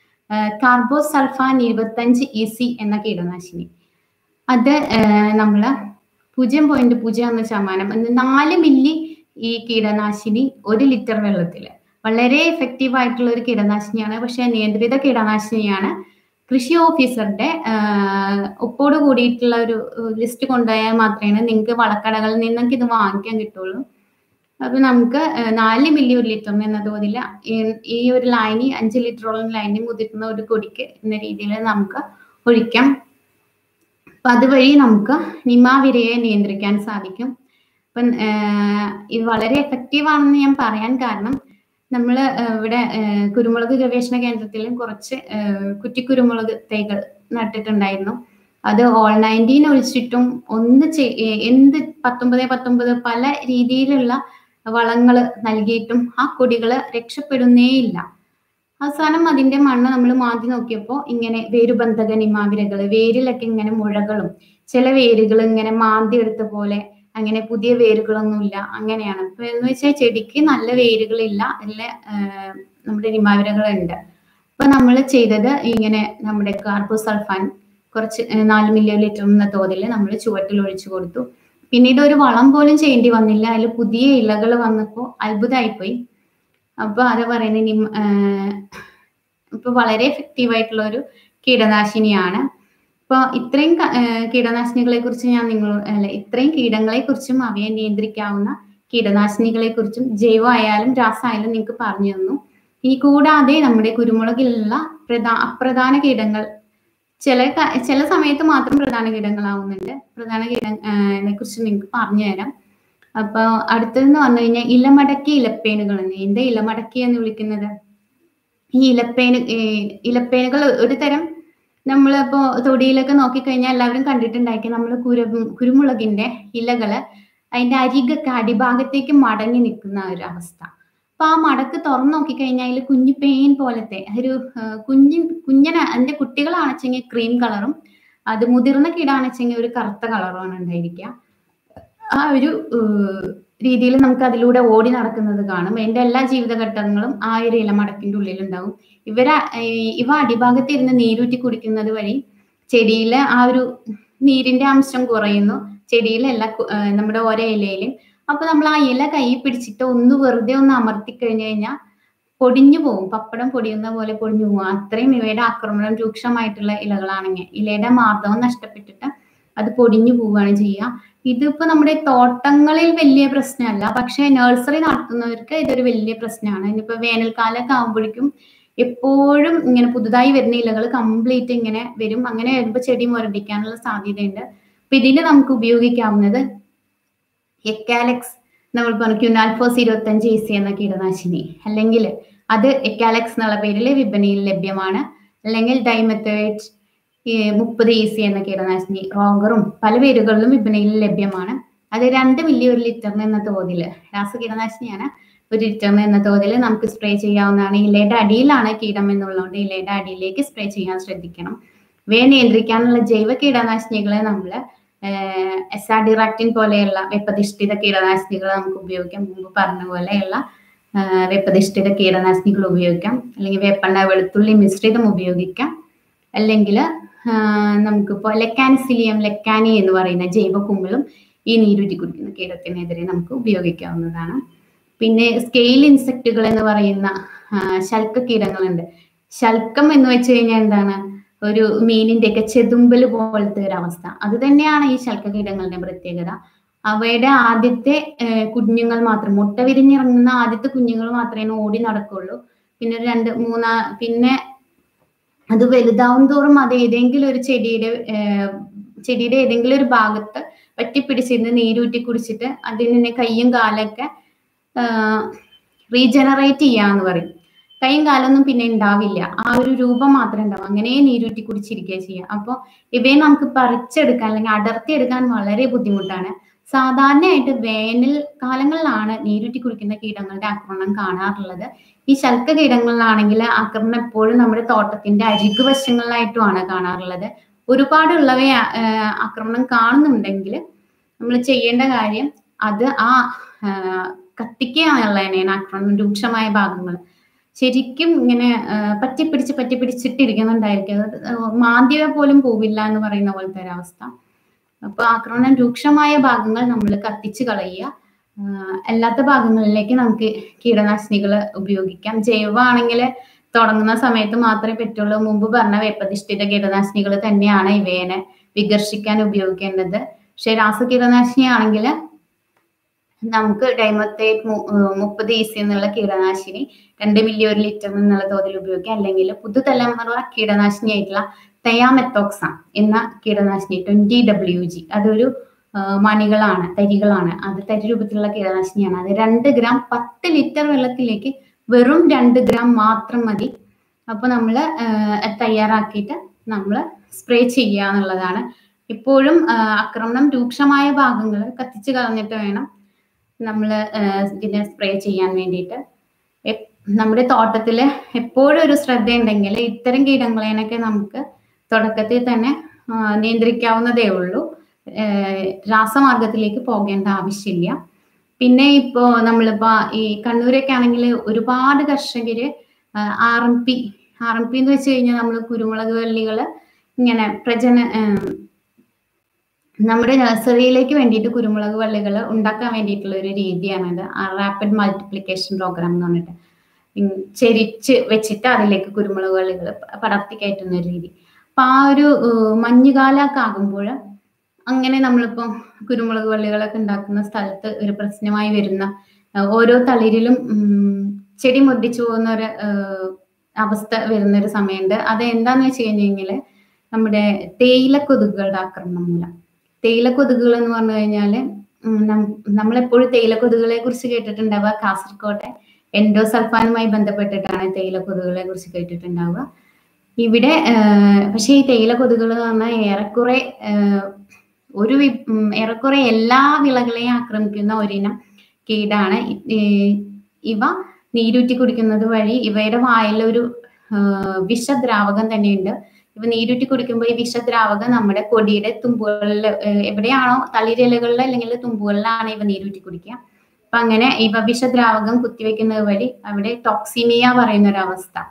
കാർബോസൾഫാൻ ഇരുപത്തഞ്ച് ഇ സി എന്ന കീടനാശിനി അത് നമ്മൾ പൂജ്യം പോയിന്റ് പൂജ്യം ഒന്ന് ശതമാനം എന്ന് നാല് മില്ലി ഈ കീടനാശിനി ഒരു ലിറ്റർ വെള്ളത്തിൽ വളരെ എഫക്റ്റീവ് ആയിട്ടുള്ള ഒരു കീടനാശിനിയാണ് പക്ഷെ നിയന്ത്രിത കീടനാശിനിയാണ് കൃഷി ഓഫീസറുടെ ഒപ്പോട് കൂടിയിട്ടുള്ള ഒരു ലിസ്റ്റ് കൊണ്ടുപോയാൽ മാത്രമേ നിങ്ങൾക്ക് വളക്കടകളിൽ നിന്നൊക്കെ ഇത് വാങ്ങിക്കാൻ കിട്ടുള്ളൂ അപ്പൊ നമുക്ക് ഏഹ്, നാല് മില്ലി ഒരു ലിറ്ററിന് എന്ന തോതിൽ ഈ- ഈ ഒരു ലൈനി അഞ്ച് ലിറ്ററോളം ലൈനി മുതിർന്ന ഒരു കൊടിക്ക് എന്ന രീതിയിൽ നമുക്ക് ഒഴിക്കാം അപ്പൊ അതുവഴി നമുക്ക് നിമാവിരയെ നിയന്ത്രിക്കാൻ സാധിക്കും അപ്പം ഏഹ്, ഇത് വളരെ എഫക്റ്റീവ് ആണെന്ന് ഞാൻ പറയാൻ കാരണം നമ്മൾ ഇവിടെ ഏഹ്, കുരുമുളക് ഗവേഷണ കേന്ദ്രത്തിൽ കുറച്ച് ഏഹ്, കുറ്റിക്കുരുമുളക് തൈകൾ നട്ടിട്ടുണ്ടായിരുന്നു അത് ഓൾ നയൻറ്റീൻ ഒഴിച്ചിട്ടും ഒന്ന് ചെയ്- ഏഹ്, എന്ത് പത്തൊമ്പത് പത്തൊമ്പത് പല രീതിയിലുള്ള വളങ്ങൾ നൽകിയിട്ടും ആ കൊടികൾ രക്ഷപ്പെടുന്നേയില്ല അവസാനം അതിന്റെ മണ്ണ് നമ്മൾ മാറ്റി നോക്കിയപ്പോൾ ഇങ്ങനെ വേരുബന്ധക നിമാവിരകൾ വേരിലൊക്കെ ഇങ്ങനെ മുഴകളും ചില വേരുകൾ ഇങ്ങനെ മാന്തി എടുത്ത പോലെ അങ്ങനെ പുതിയ വേരുകളൊന്നുമില്ല അങ്ങനെയാണ് അപ്പൊ എന്ന് വെച്ചാൽ ചെടിക്ക് നല്ല വേരുകളില്ല നല്ല ആഹ്, നമ്മുടെ നിമാവിരകളുണ്ട് അപ്പൊ നമ്മൾ ചെയ്തത് ഇങ്ങനെ നമ്മുടെ കാർബോസൾഫാൻ കുറച്ച് ഏഹ്, നാല് മില്ലി ലിറ്റർ എന്ന തോതിൽ നമ്മൾ ചുവട്ടിൽ ഒഴിച്ചു കൊടുത്തു പിന്നീട് ഒരു വളം പോലും ചെയ്യേണ്ടി വന്നില്ല അതിൽ പുതിയ ഇലകൾ വന്നപ്പോൾ അത്ഭുതമായിപ്പോയി അപ്പൊ അത് പറയുന്നത് നിം ആഹ്, ഇപ്പൊ വളരെ എഫക്റ്റീവ് ആയിട്ടുള്ള ഒരു കീടനാശിനിയാണ് ഇപ്പൊ ഇത്രയും ക- ആഹ് കീടനാശിനികളെ കുറിച്ച് ഞാൻ നിങ്ങൾ അല്ല ഇത്രയും കീടങ്ങളെ കുറിച്ചും അവയെ നിയന്ത്രിക്കാവുന്ന കീടനാശിനികളെ കുറിച്ചും ജൈവ ആയാലും രാസായാലും നിങ്ങൾക്ക് പറഞ്ഞു തന്നു ഇനി കൂടാതെ നമ്മുടെ കുരുമുളകിലുള്ള പ്രധാ അപ്രധാന കീടങ്ങൾ ചില ക- ചില സമയത്ത് മാത്രം പ്രധാന കീടങ്ങളാവുന്നുണ്ട് പ്രധാന കീടങ്ങളെ കുറിച്ച് നിങ്ങൾക്ക് പറഞ്ഞു തരാം അപ്പൊ അടുത്തതെന്ന് പറഞ്ഞു കഴിഞ്ഞാൽ ഇലമടക്കി ഇലപ്പേനുകൾ എന്ന് എന്താ ഇലമടക്കി എന്ന് വിളിക്കുന്നത് ഈ ഇലപ്പേന് ഈ ഇലപ്പേനുകൾ ഒരു തരം നമ്മളിപ്പോ തൊടിയിലൊക്കെ നോക്കിക്കഴിഞ്ഞാൽ എല്ലാവരും കണ്ടിട്ടുണ്ടായിരിക്കും നമ്മൾ കുരു കുരുമുളകിന്റെ ഇലകള് അതിന്റെ അരികൊക്കെ അടിഭാഗത്തേക്ക് മടങ്ങി നിൽക്കുന്ന ഒരു അവസ്ഥ അപ്പൊ ആ മടക്ക് തുറന്നു നോക്കിക്കഴിഞ്ഞാൽ അതിൽ കുഞ്ഞു പേൻ പോലത്തെ ഒരു ആ, കുഞ്ഞു കുഞ്ഞന അതിന്റെ കുട്ടികളാണെച്ചെങ്കിൽ ക്രീം കളറും അത് മുതിർന്ന കീടാണെച്ചെങ്കിൽ ഒരു കറുത്ത കളറുമാണ് ഉണ്ടായിരിക്കുക ആ ഒരു രീതിയിൽ നമുക്ക് അതിലൂടെ ഓടി നടക്കുന്നത് കാണും അതിന്റെ എല്ലാ ജീവിതഘട്ടങ്ങളും ആ ഒരു ഇലമടക്കിന്റെ ഉള്ളിൽ ഉണ്ടാവും ഇവരെ ഈ- ഇവ അടിഭാഗത്ത് ഇരുന്ന് നീരൂറ്റി കുടിക്കുന്നത് വഴി ചെടിയിലെ ആ ഒരു നീരിന്റെ അംശം കുറയുന്നു ചെടിയിലല്ല കു- ആ, നമ്മുടെ ഓരോ ഇലയിലും അപ്പൊ നമ്മൾ ആ ഇല കൈ പിടിച്ചിട്ട് ഒന്ന് വെറുതെ ഒന്ന് അമർത്തി കഴിഞ്ഞു കഴിഞ്ഞാൽ പൊടിഞ്ഞു പോകും പപ്പടം പൊടിയുന്ന പോലെ പൊടിഞ്ഞു പോകും അത്രയും ഇവയുടെ ആക്രമണം രൂക്ഷമായിട്ടുള്ള ഇലകളാണെങ്കിൽ ഇലയുടെ മാർദ്ദവം നഷ്ടപ്പെട്ടിട്ട് അത് പൊടിഞ്ഞു പോവുകയാണ് ചെയ്യുക ഇതിപ്പോ നമ്മുടെ തോട്ടങ്ങളിൽ വലിയ പ്രശ്നമല്ല പക്ഷെ നഴ്സറി നടത്തുന്നവർക്ക് ഇതൊരു വലിയ പ്രശ്നമാണ് ഇനിയിപ്പോ വേനൽക്കാലമൊക്കെ ആകുമ്പോഴേക്കും എപ്പോഴും ഇങ്ങനെ പുതുതായി വരുന്ന ഇലകൾ കംപ്ലീറ്റ് ഇങ്ങനെ വരും അങ്ങനെ വരുമ്പോൾ ചെടി മുരടിക്കാനുള്ള സാധ്യതയുണ്ട് അപ്പൊ ഇതിൽ നമുക്ക് ഉപയോഗിക്കാവുന്നത് എക്കാലക്സ് നമ്മൾ പറഞ്ഞു ക്യുനാൽഫോസ് ഇരുപത്തഞ്ച് ഇ സി എന്ന കീടനാശിനി അല്ലെങ്കിൽ അത് എക്കാലക്സ് എന്നുള്ള പേരിൽ വിപണിയിൽ ലഭ്യമാണ് അല്ലെങ്കിൽ ഡൈമെത്തേറ്റ് മുപ്പത് ഇ സി എന്ന കീടനാശിനി റോഗറും പല പേരുകളിലും വിപണിയിൽ ലഭ്യമാണ് അത് രണ്ട് മില്ലി ഒരു ലിറ്ററിന് എന്ന തോതിൽ രാസ കീടനാശിനിയാണ് ഒരു ലിറ്ററിന് എന്ന തോതിൽ നമുക്ക് സ്പ്രേ ചെയ്യാവുന്നതാണ് ഇലയുടെ അടിയിലാണ് കീടം എന്നുള്ളതുകൊണ്ട് ഇലയുടെ അടിയിലേക്ക് സ്പ്രേ ചെയ്യാൻ ശ്രദ്ധിക്കണം ഇവയെ നിയന്ത്രിക്കാനുള്ള ജൈവ കീടനാശിനികളെ നമ്മൾ എസാഡിറാക്റ്റിൻ പോലെയുള്ള വെപ്പധിഷ്ഠിത കീടനാശിനികൾ നമുക്ക് ഉപയോഗിക്കാം മുമ്പ് പറഞ്ഞ പോലെയുള്ള ആ, വെപ്പധിഷ്ഠിത കീടനാശിനികൾ ഉപയോഗിക്കാം അല്ലെങ്കിൽ വേപ്പണ്ണ വെളുത്തുള്ളി മിശ്രിതം ഉപയോഗിക്കാം അല്ലെങ്കിൽ നമുക്കിപ്പോൾ ലെക്കാനിസിലിയം ലെക്കാനി എന്ന് പറയുന്ന ജൈവ കുമ്പിളും ഈ നീരൂറ്റി കുടിക്കുന്ന കീടത്തിനെതിരെ നമുക്ക് ഉപയോഗിക്കാവുന്നതാണ് പിന്നെ സ്കെയിൽ ഇൻസെക്റ്റുകൾ എന്ന് പറയുന്ന ആ, ശൽക്ക കീടങ്ങളുണ്ട് ശൽക്കം എന്ന് വെച്ച് കഴിഞ്ഞാൽ എന്താണ് ഒരു മീനിന്റെ ഒക്കെ ചെതുമ്പൽ പോലത്തെ ഒരു അവസ്ഥ അത് തന്നെയാണ് ഈ ശൽക്ക കീടങ്ങളുടെ പ്രത്യേകത അവയുടെ ആദ്യത്തെ ഏഹ്, കുഞ്ഞുങ്ങൾ മാത്രം മുട്ട വിരിഞ്ഞിറങ്ങുന്ന ആദ്യത്തെ കുഞ്ഞുങ്ങൾ മാത്രമേ ഓടി നടക്കുള്ളൂ പിന്നെ ഒരു രണ്ട് മൂന്നാ പിന്നെ അത് വലുതാവും തോറും അത് ഏതെങ്കിലും ഒരു ചെടിയുടെ ഏഹ്, ചെടിയുടെ ഏതെങ്കിലും ഒരു ഭാഗത്ത് പറ്റിപ്പിടിച്ചിരുന്ന് നീരൂറ്റി കുടിച്ചിട്ട് അതിനെ കയ്യും കാലൊക്കെ റീജനറേറ്റ് ചെയ്യാന്ന് പറയും കൈയും കാലൊന്നും പിന്നെ ഉണ്ടാവില്ല ആ ഒരു രൂപം മാത്രമേ ഉണ്ടാവും അങ്ങനെ നീരൂറ്റി കുടിച്ചിരിക്കുക ചെയ്യുക അപ്പോൾ ഇവയെ നമുക്ക് പറിച്ചെടുക്കാൻ അല്ലെങ്കിൽ അടർത്തിയെടുക്കാൻ വളരെ ബുദ്ധിമുട്ടാണ് സാധാരണയായിട്ട് വേനൽ കാലങ്ങളിലാണ് നീരൂറ്റി കുടിക്കുന്ന കീടങ്ങളുടെ ആക്രമണം കാണാറുള്ളത് ഈ ശൽക്ക കീടങ്ങളിലാണെങ്കിൽ ആക്രമണം എപ്പോഴും നമ്മുടെ തോട്ടത്തിന്റെ അരികു വശങ്ങളിലായിട്ടുമാണ് കാണാറുള്ളത് ഒരുപാടുള്ളവയെ ആ- ആക്രമണം കാണുന്നുണ്ടെങ്കിൽ നമ്മൾ ചെയ്യേണ്ട കാര്യം അത് ആ ആ, കത്തിക്കുക എന്നുള്ളതന്നെയാണ് ആക്രമണം രൂക്ഷമായ ഭാഗങ്ങൾ ശരിക്കും ഇങ്ങനെ ആ, പറ്റിപ്പിടിച്ച് പറ്റിപ്പിടിച്ചിട്ടിരിക്കുന്നുണ്ടായിരിക്കും അത് മാന്ദ്യവ പോലും പോവില്ല എന്ന് പറയുന്ന പോലത്തെ ഒരവസ്ഥ അപ്പൊ ആക്രമണം രൂക്ഷമായ ഭാഗങ്ങൾ നമ്മൾ കത്തിച്ച് കളയുക ആ, അല്ലാത്ത ഭാഗങ്ങളിലേക്ക് നമുക്ക് കീടനാശിനികൾ ഉപയോഗിക്കാം ജൈവമാണെങ്കിൽ തുടങ്ങുന്ന സമയത്ത് മാത്രമേ പറ്റുള്ളൂ മുമ്പ് പറഞ്ഞ വേപ്പധിഷ്ഠിത കീടനാശിനികൾ തന്നെയാണ് ഇവയെ വികർഷിക്കാൻ ഉപയോഗിക്കേണ്ടത് പക്ഷെ രാസ കീടനാശിനി ആണെങ്കിൽ നമുക്ക് ഡൈമത്തേറ്റ് മുപ്പത് ഇ സി എന്നുള്ള കീടനാശിനി രണ്ട് മില്ലി ഒരു ലിറ്റർ എന്നുള്ള തോതിൽ ഉപയോഗിക്കാം അല്ലെങ്കിൽ പുതുതലമുറ കീടനാശിനി ആയിട്ടുള്ള തയാമെത്തോക്സാം എന്ന കീടനാശിനി ട്വന്റി ഡബ്ല്യു ജി അതൊരു ആ, മണികളാണ് തരികളാണ് അത് തരി രൂപത്തിലുള്ള കീടനാശിനിയാണ് അത് രണ്ട് ഗ്രാം പത്ത് ലിറ്റർ വെള്ളത്തിലേക്ക് വെറും രണ്ട് ഗ്രാം മാത്രം മതി അപ്പൊ നമ്മൾ തയ്യാറാക്കിയിട്ട് നമ്മൾ സ്പ്രേ ചെയ്യുക എന്നുള്ളതാണ് എപ്പോഴും ആ, ആക്രമണം രൂക്ഷമായ ഭാഗങ്ങൾ കത്തിച്ച് കളഞ്ഞിട്ട് വേണം നമ്മൾ ഇതിനെ സ്പ്രേ ചെയ്യാൻ വേണ്ടിയിട്ട് എപ്- നമ്മുടെ തോട്ടത്തിൽ എപ്പോഴും ഒരു ശ്രദ്ധയുണ്ടെങ്കിൽ ഇത്തരം കീടങ്ങളെയൊക്കെ നമുക്ക് തുടക്കത്തിൽ തന്നെ ആ, നിയന്ത്രിക്കാവുന്നതേ ഉള്ളൂ ഏഹ് രാസമാർഗത്തിലേക്ക് പോകേണ്ട ആവശ്യമില്ല പിന്നെ ഇപ്പോ നമ്മളിപ്പോ ഈ കണ്ണൂരൊക്കെ ആണെങ്കിൽ ഒരുപാട് കർഷകര് R M P R M P എന്ന് വെച്ച് കഴിഞ്ഞാൽ നമ്മൾ കുരുമുളക് വള്ളികൾ ഇങ്ങനെ പ്രജന ഏഹ് നമ്മുടെ നഴ്സറിയിലേക്ക് വേണ്ടിയിട്ട് കുരുമുളക് വള്ളികൾ ഉണ്ടാക്കാൻ വേണ്ടിയിട്ടുള്ള ഒരു രീതിയാണത് റാപ്പിഡ് മൾട്ടിപ്ലിക്കേഷൻ പ്രോഗ്രാം എന്ന് പറഞ്ഞിട്ട് ഉം ചെരിച്ച് വെച്ചിട്ട് അതിലേക്ക് കുരുമുളക് വള്ളികൾ പടർത്തി കയറ്റുന്ന ഒരു രീതി അപ്പൊ ആ ഒരു ഏഹ് മഞ്ഞുകാലമൊക്കെ ആകുമ്പോൾ അങ്ങനെ നമ്മളിപ്പം കുരുമുളക് വള്ളികളൊക്കെ ഉണ്ടാക്കുന്ന സ്ഥലത്ത് ഒരു പ്രശ്നമായി വരുന്ന ഏഹ് ഓരോ തളിരിലും ഉം, ചെടി മുരടിച്ചു പോകുന്ന ഒരു ഏഹ്, അവസ്ഥ വരുന്ന ഒരു സമയമുണ്ട് അത് എന്താന്ന് വെച്ച് കഴിഞ്ഞെങ്കിൽ നമ്മുടെ തേയില കൊതുകുകളുടെ ആക്രമണം മൂലം തേയില കൊതുകുകൾ എന്ന് പറഞ്ഞു കഴിഞ്ഞാല് ഉം, നം- നമ്മളെപ്പോഴും തേയില കൊതുകുകളെ കുറിച്ച് കേട്ടിട്ടുണ്ടാവുക കാസർകോട്ടെ എൻഡോസൾഫാനുമായി ബന്ധപ്പെട്ടിട്ടാണ് തേയില കൊതുകുകളെ കുറിച്ച് കേട്ടിട്ടുണ്ടാവുക ഇവിടെ ആഹ്, പക്ഷേ ഈ തേയില കൊതുകുകൾ എന്ന് പറഞ്ഞാൽ ഏറെക്കുറെ ആഹ്, ഒരു വി- ഉം, ഏറെക്കുറെ എല്ലാ വിളകളെയും ആക്രമിക്കുന്ന ഒരിനം കീടാണ് ഇ- ഈ- ഇവ നീരൂറ്റി കുടിക്കുന്നത് വഴി ഇവയുടെ വായിലൊരു ആഹ്, വിഷദ്രാവകം തന്നെയുണ്ട് ഇവ നീരൂറ്റി കുടിക്കുമ്പോൾ ഈ വിഷദ്രാവകം നമ്മുടെ കൊടിയുടെ തുമ്പുകളിൽ ഏഹ്, എവിടെയാണോ തളിരിലകളിൽ അല്ലെങ്കിൽ തുമ്പുകളിലാണ് ഇവ നീരൂറ്റി കുടിക്കുക അപ്പൊ അങ്ങനെ ഇവ വിഷദ്രാവകം കുത്തിവെക്കുന്നത് വഴി അവിടെ ടോക്സിമിയ പറയുന്ന ഒരു അവസ്ഥ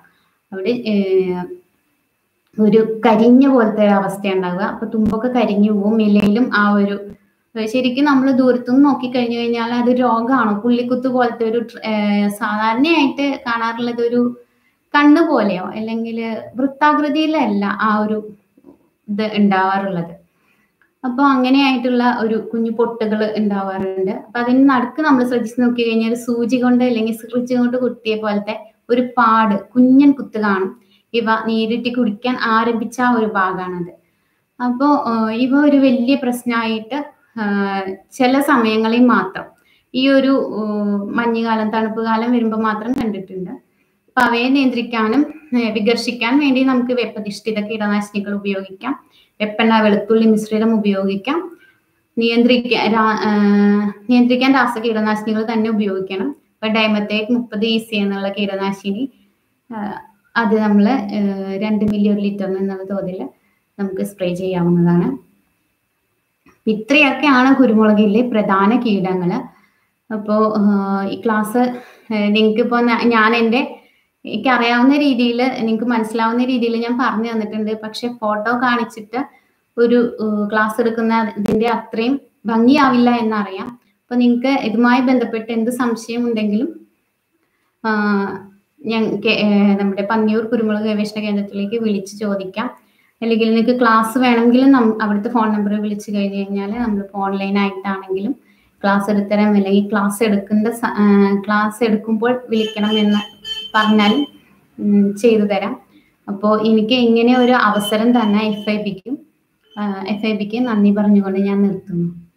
അവിടെ ഏഹ്, ഒരു കരിഞ്ഞ പോലത്തെ ഒരു അവസ്ഥ ഉണ്ടാവുക അപ്പൊ തുമ്പൊക്കെ കരിഞ്ഞു പോകും ഇലയിലും ആ ഒരു ശരിക്കും നമ്മൾ ദൂരത്തുനിന്ന് നോക്കി കഴിഞ്ഞു കഴിഞ്ഞാൽ അത് രോഗമാണോ പുള്ളിക്കുത്ത് പോലത്തെ ഒരു ട്ര- ഏഹ് സാധാരണയായിട്ട് കാണാറുള്ളത് ഒരു കണ്ണ് പോലെയോ അല്ലെങ്കിൽ വൃത്താകൃതിയിലല്ല ആ ഒരു ഇത് ഉണ്ടാവാറുള്ളത് അപ്പോൾ അങ്ങനെയായിട്ടുള്ള ഒരു കുഞ്ഞു പൊട്ടുകൾ ഉണ്ടാവാറുണ്ട് അപ്പൊ അതിന് നടുക്ക് നമ്മൾ ശ്രദ്ധിച്ച് നോക്കി കഴിഞ്ഞാൽ ഒരു സൂചി കൊണ്ട് അല്ലെങ്കിൽ സിറിച്ച് കൊണ്ട് കുത്തിയ പോലത്തെ ഒരു പാട് കുഞ്ഞൻ കുത്ത് കാണും ഇവ നേരിട്ട് കുടിക്കാൻ ആരംഭിച്ച ആ ഒരു ഭാഗമാണത് അപ്പോൾ ഇവ ഒരു വലിയ പ്രശ്നമായിട്ട് ആഹ് ചില സമയങ്ങളിൽ മാത്രം ഈ ഒരു ആഹ് മഞ്ഞുകാലം തണുപ്പ് കാലം വരുമ്പോൾ മാത്രം കണ്ടിട്ടുണ്ട് അപ്പൊ അവയെ നിയന്ത്രിക്കാനും ഏഹ് വികർഷിക്കാൻ വേണ്ടി നമുക്ക് വെപ്പധിഷ്ഠിത കീടനാശിനികൾ ഉപയോഗിക്കാം വെപ്പെണ്ണ വെളുത്തുള്ളി മിശ്രിതം ഉപയോഗിക്കാം നിയന്ത്രിക്കാൻ രാ- ആഹ് നിയന്ത്രിക്കാൻ രാസ കീടനാശിനികൾ തന്നെ ഉപയോഗിക്കണം ഇപ്പൊ ഡൈമത്തേറ്റ് മുപ്പത് ഇ സി എന്നുള്ള കീടനാശിനി ആഹ് അത് നമ്മൾ രണ്ട് മില്ലി ഒരു ലിറ്ററിന് എന്നുള്ള തോതിൽ നമുക്ക് സ്പ്രേ ചെയ്യാവുന്നതാണ് ഇത്രയൊക്കെയാണ് കുരുമുളകിലെ പ്രധാന കീടങ്ങൾ അപ്പോൾ ഈ ക്ലാസ് നിങ്ങൾക്ക് ഇപ്പോൾ ഞാൻ എൻ്റെ എനിക്ക് അറിയാവുന്ന രീതിയിൽ നിങ്ങൾക്ക് മനസ്സിലാവുന്ന രീതിയിൽ ഞാൻ പറഞ്ഞു തന്നിട്ടുണ്ട് പക്ഷെ ഫോട്ടോ കാണിച്ചിട്ട് ഒരു ക്ലാസ് എടുക്കുന്ന ഇതിന്റെ അത്രയും ഭംഗിയാവില്ല എന്നറിയാം അപ്പൊ നിങ്ങൾക്ക് ഇതുമായി ബന്ധപ്പെട്ട് എന്ത് സംശയം ഉണ്ടെങ്കിലും ഞങ്ങൾക്ക് നമ്മുടെ പന്നിയൂർ കുരുമുളക് ഗവേഷണ കേന്ദ്രത്തിലേക്ക് വിളിച്ച് ചോദിക്കാം അല്ലെങ്കിൽ നിങ്ങൾക്ക് ക്ലാസ് വേണമെങ്കിലും നം അവിടുത്തെ ഫോൺ നമ്പർ വിളിച്ച് കഴിഞ്ഞ് കഴിഞ്ഞാൽ നമ്മളിപ്പോൾ ഓൺലൈൻ ആയിട്ടാണെങ്കിലും ക്ലാസ് എടുത്തരാം അല്ലെങ്കിൽ ക്ലാസ് എടുക്കുന്ന സ- ആ, ക്ലാസ് എടുക്കുമ്പോൾ വിളിക്കണം എന്ന് പറഞ്ഞാലും ഉം, ചെയ്തു തരാം അപ്പോൾ എനിക്ക് ഇങ്ങനെ ഒരു അവസരം തന്നെ എഫ് ഐ ബിക്കും എഫ് ഐ ബിക്ക് നന്ദി പറഞ്ഞുകൊണ്ട് ഞാൻ നിർത്തുന്നു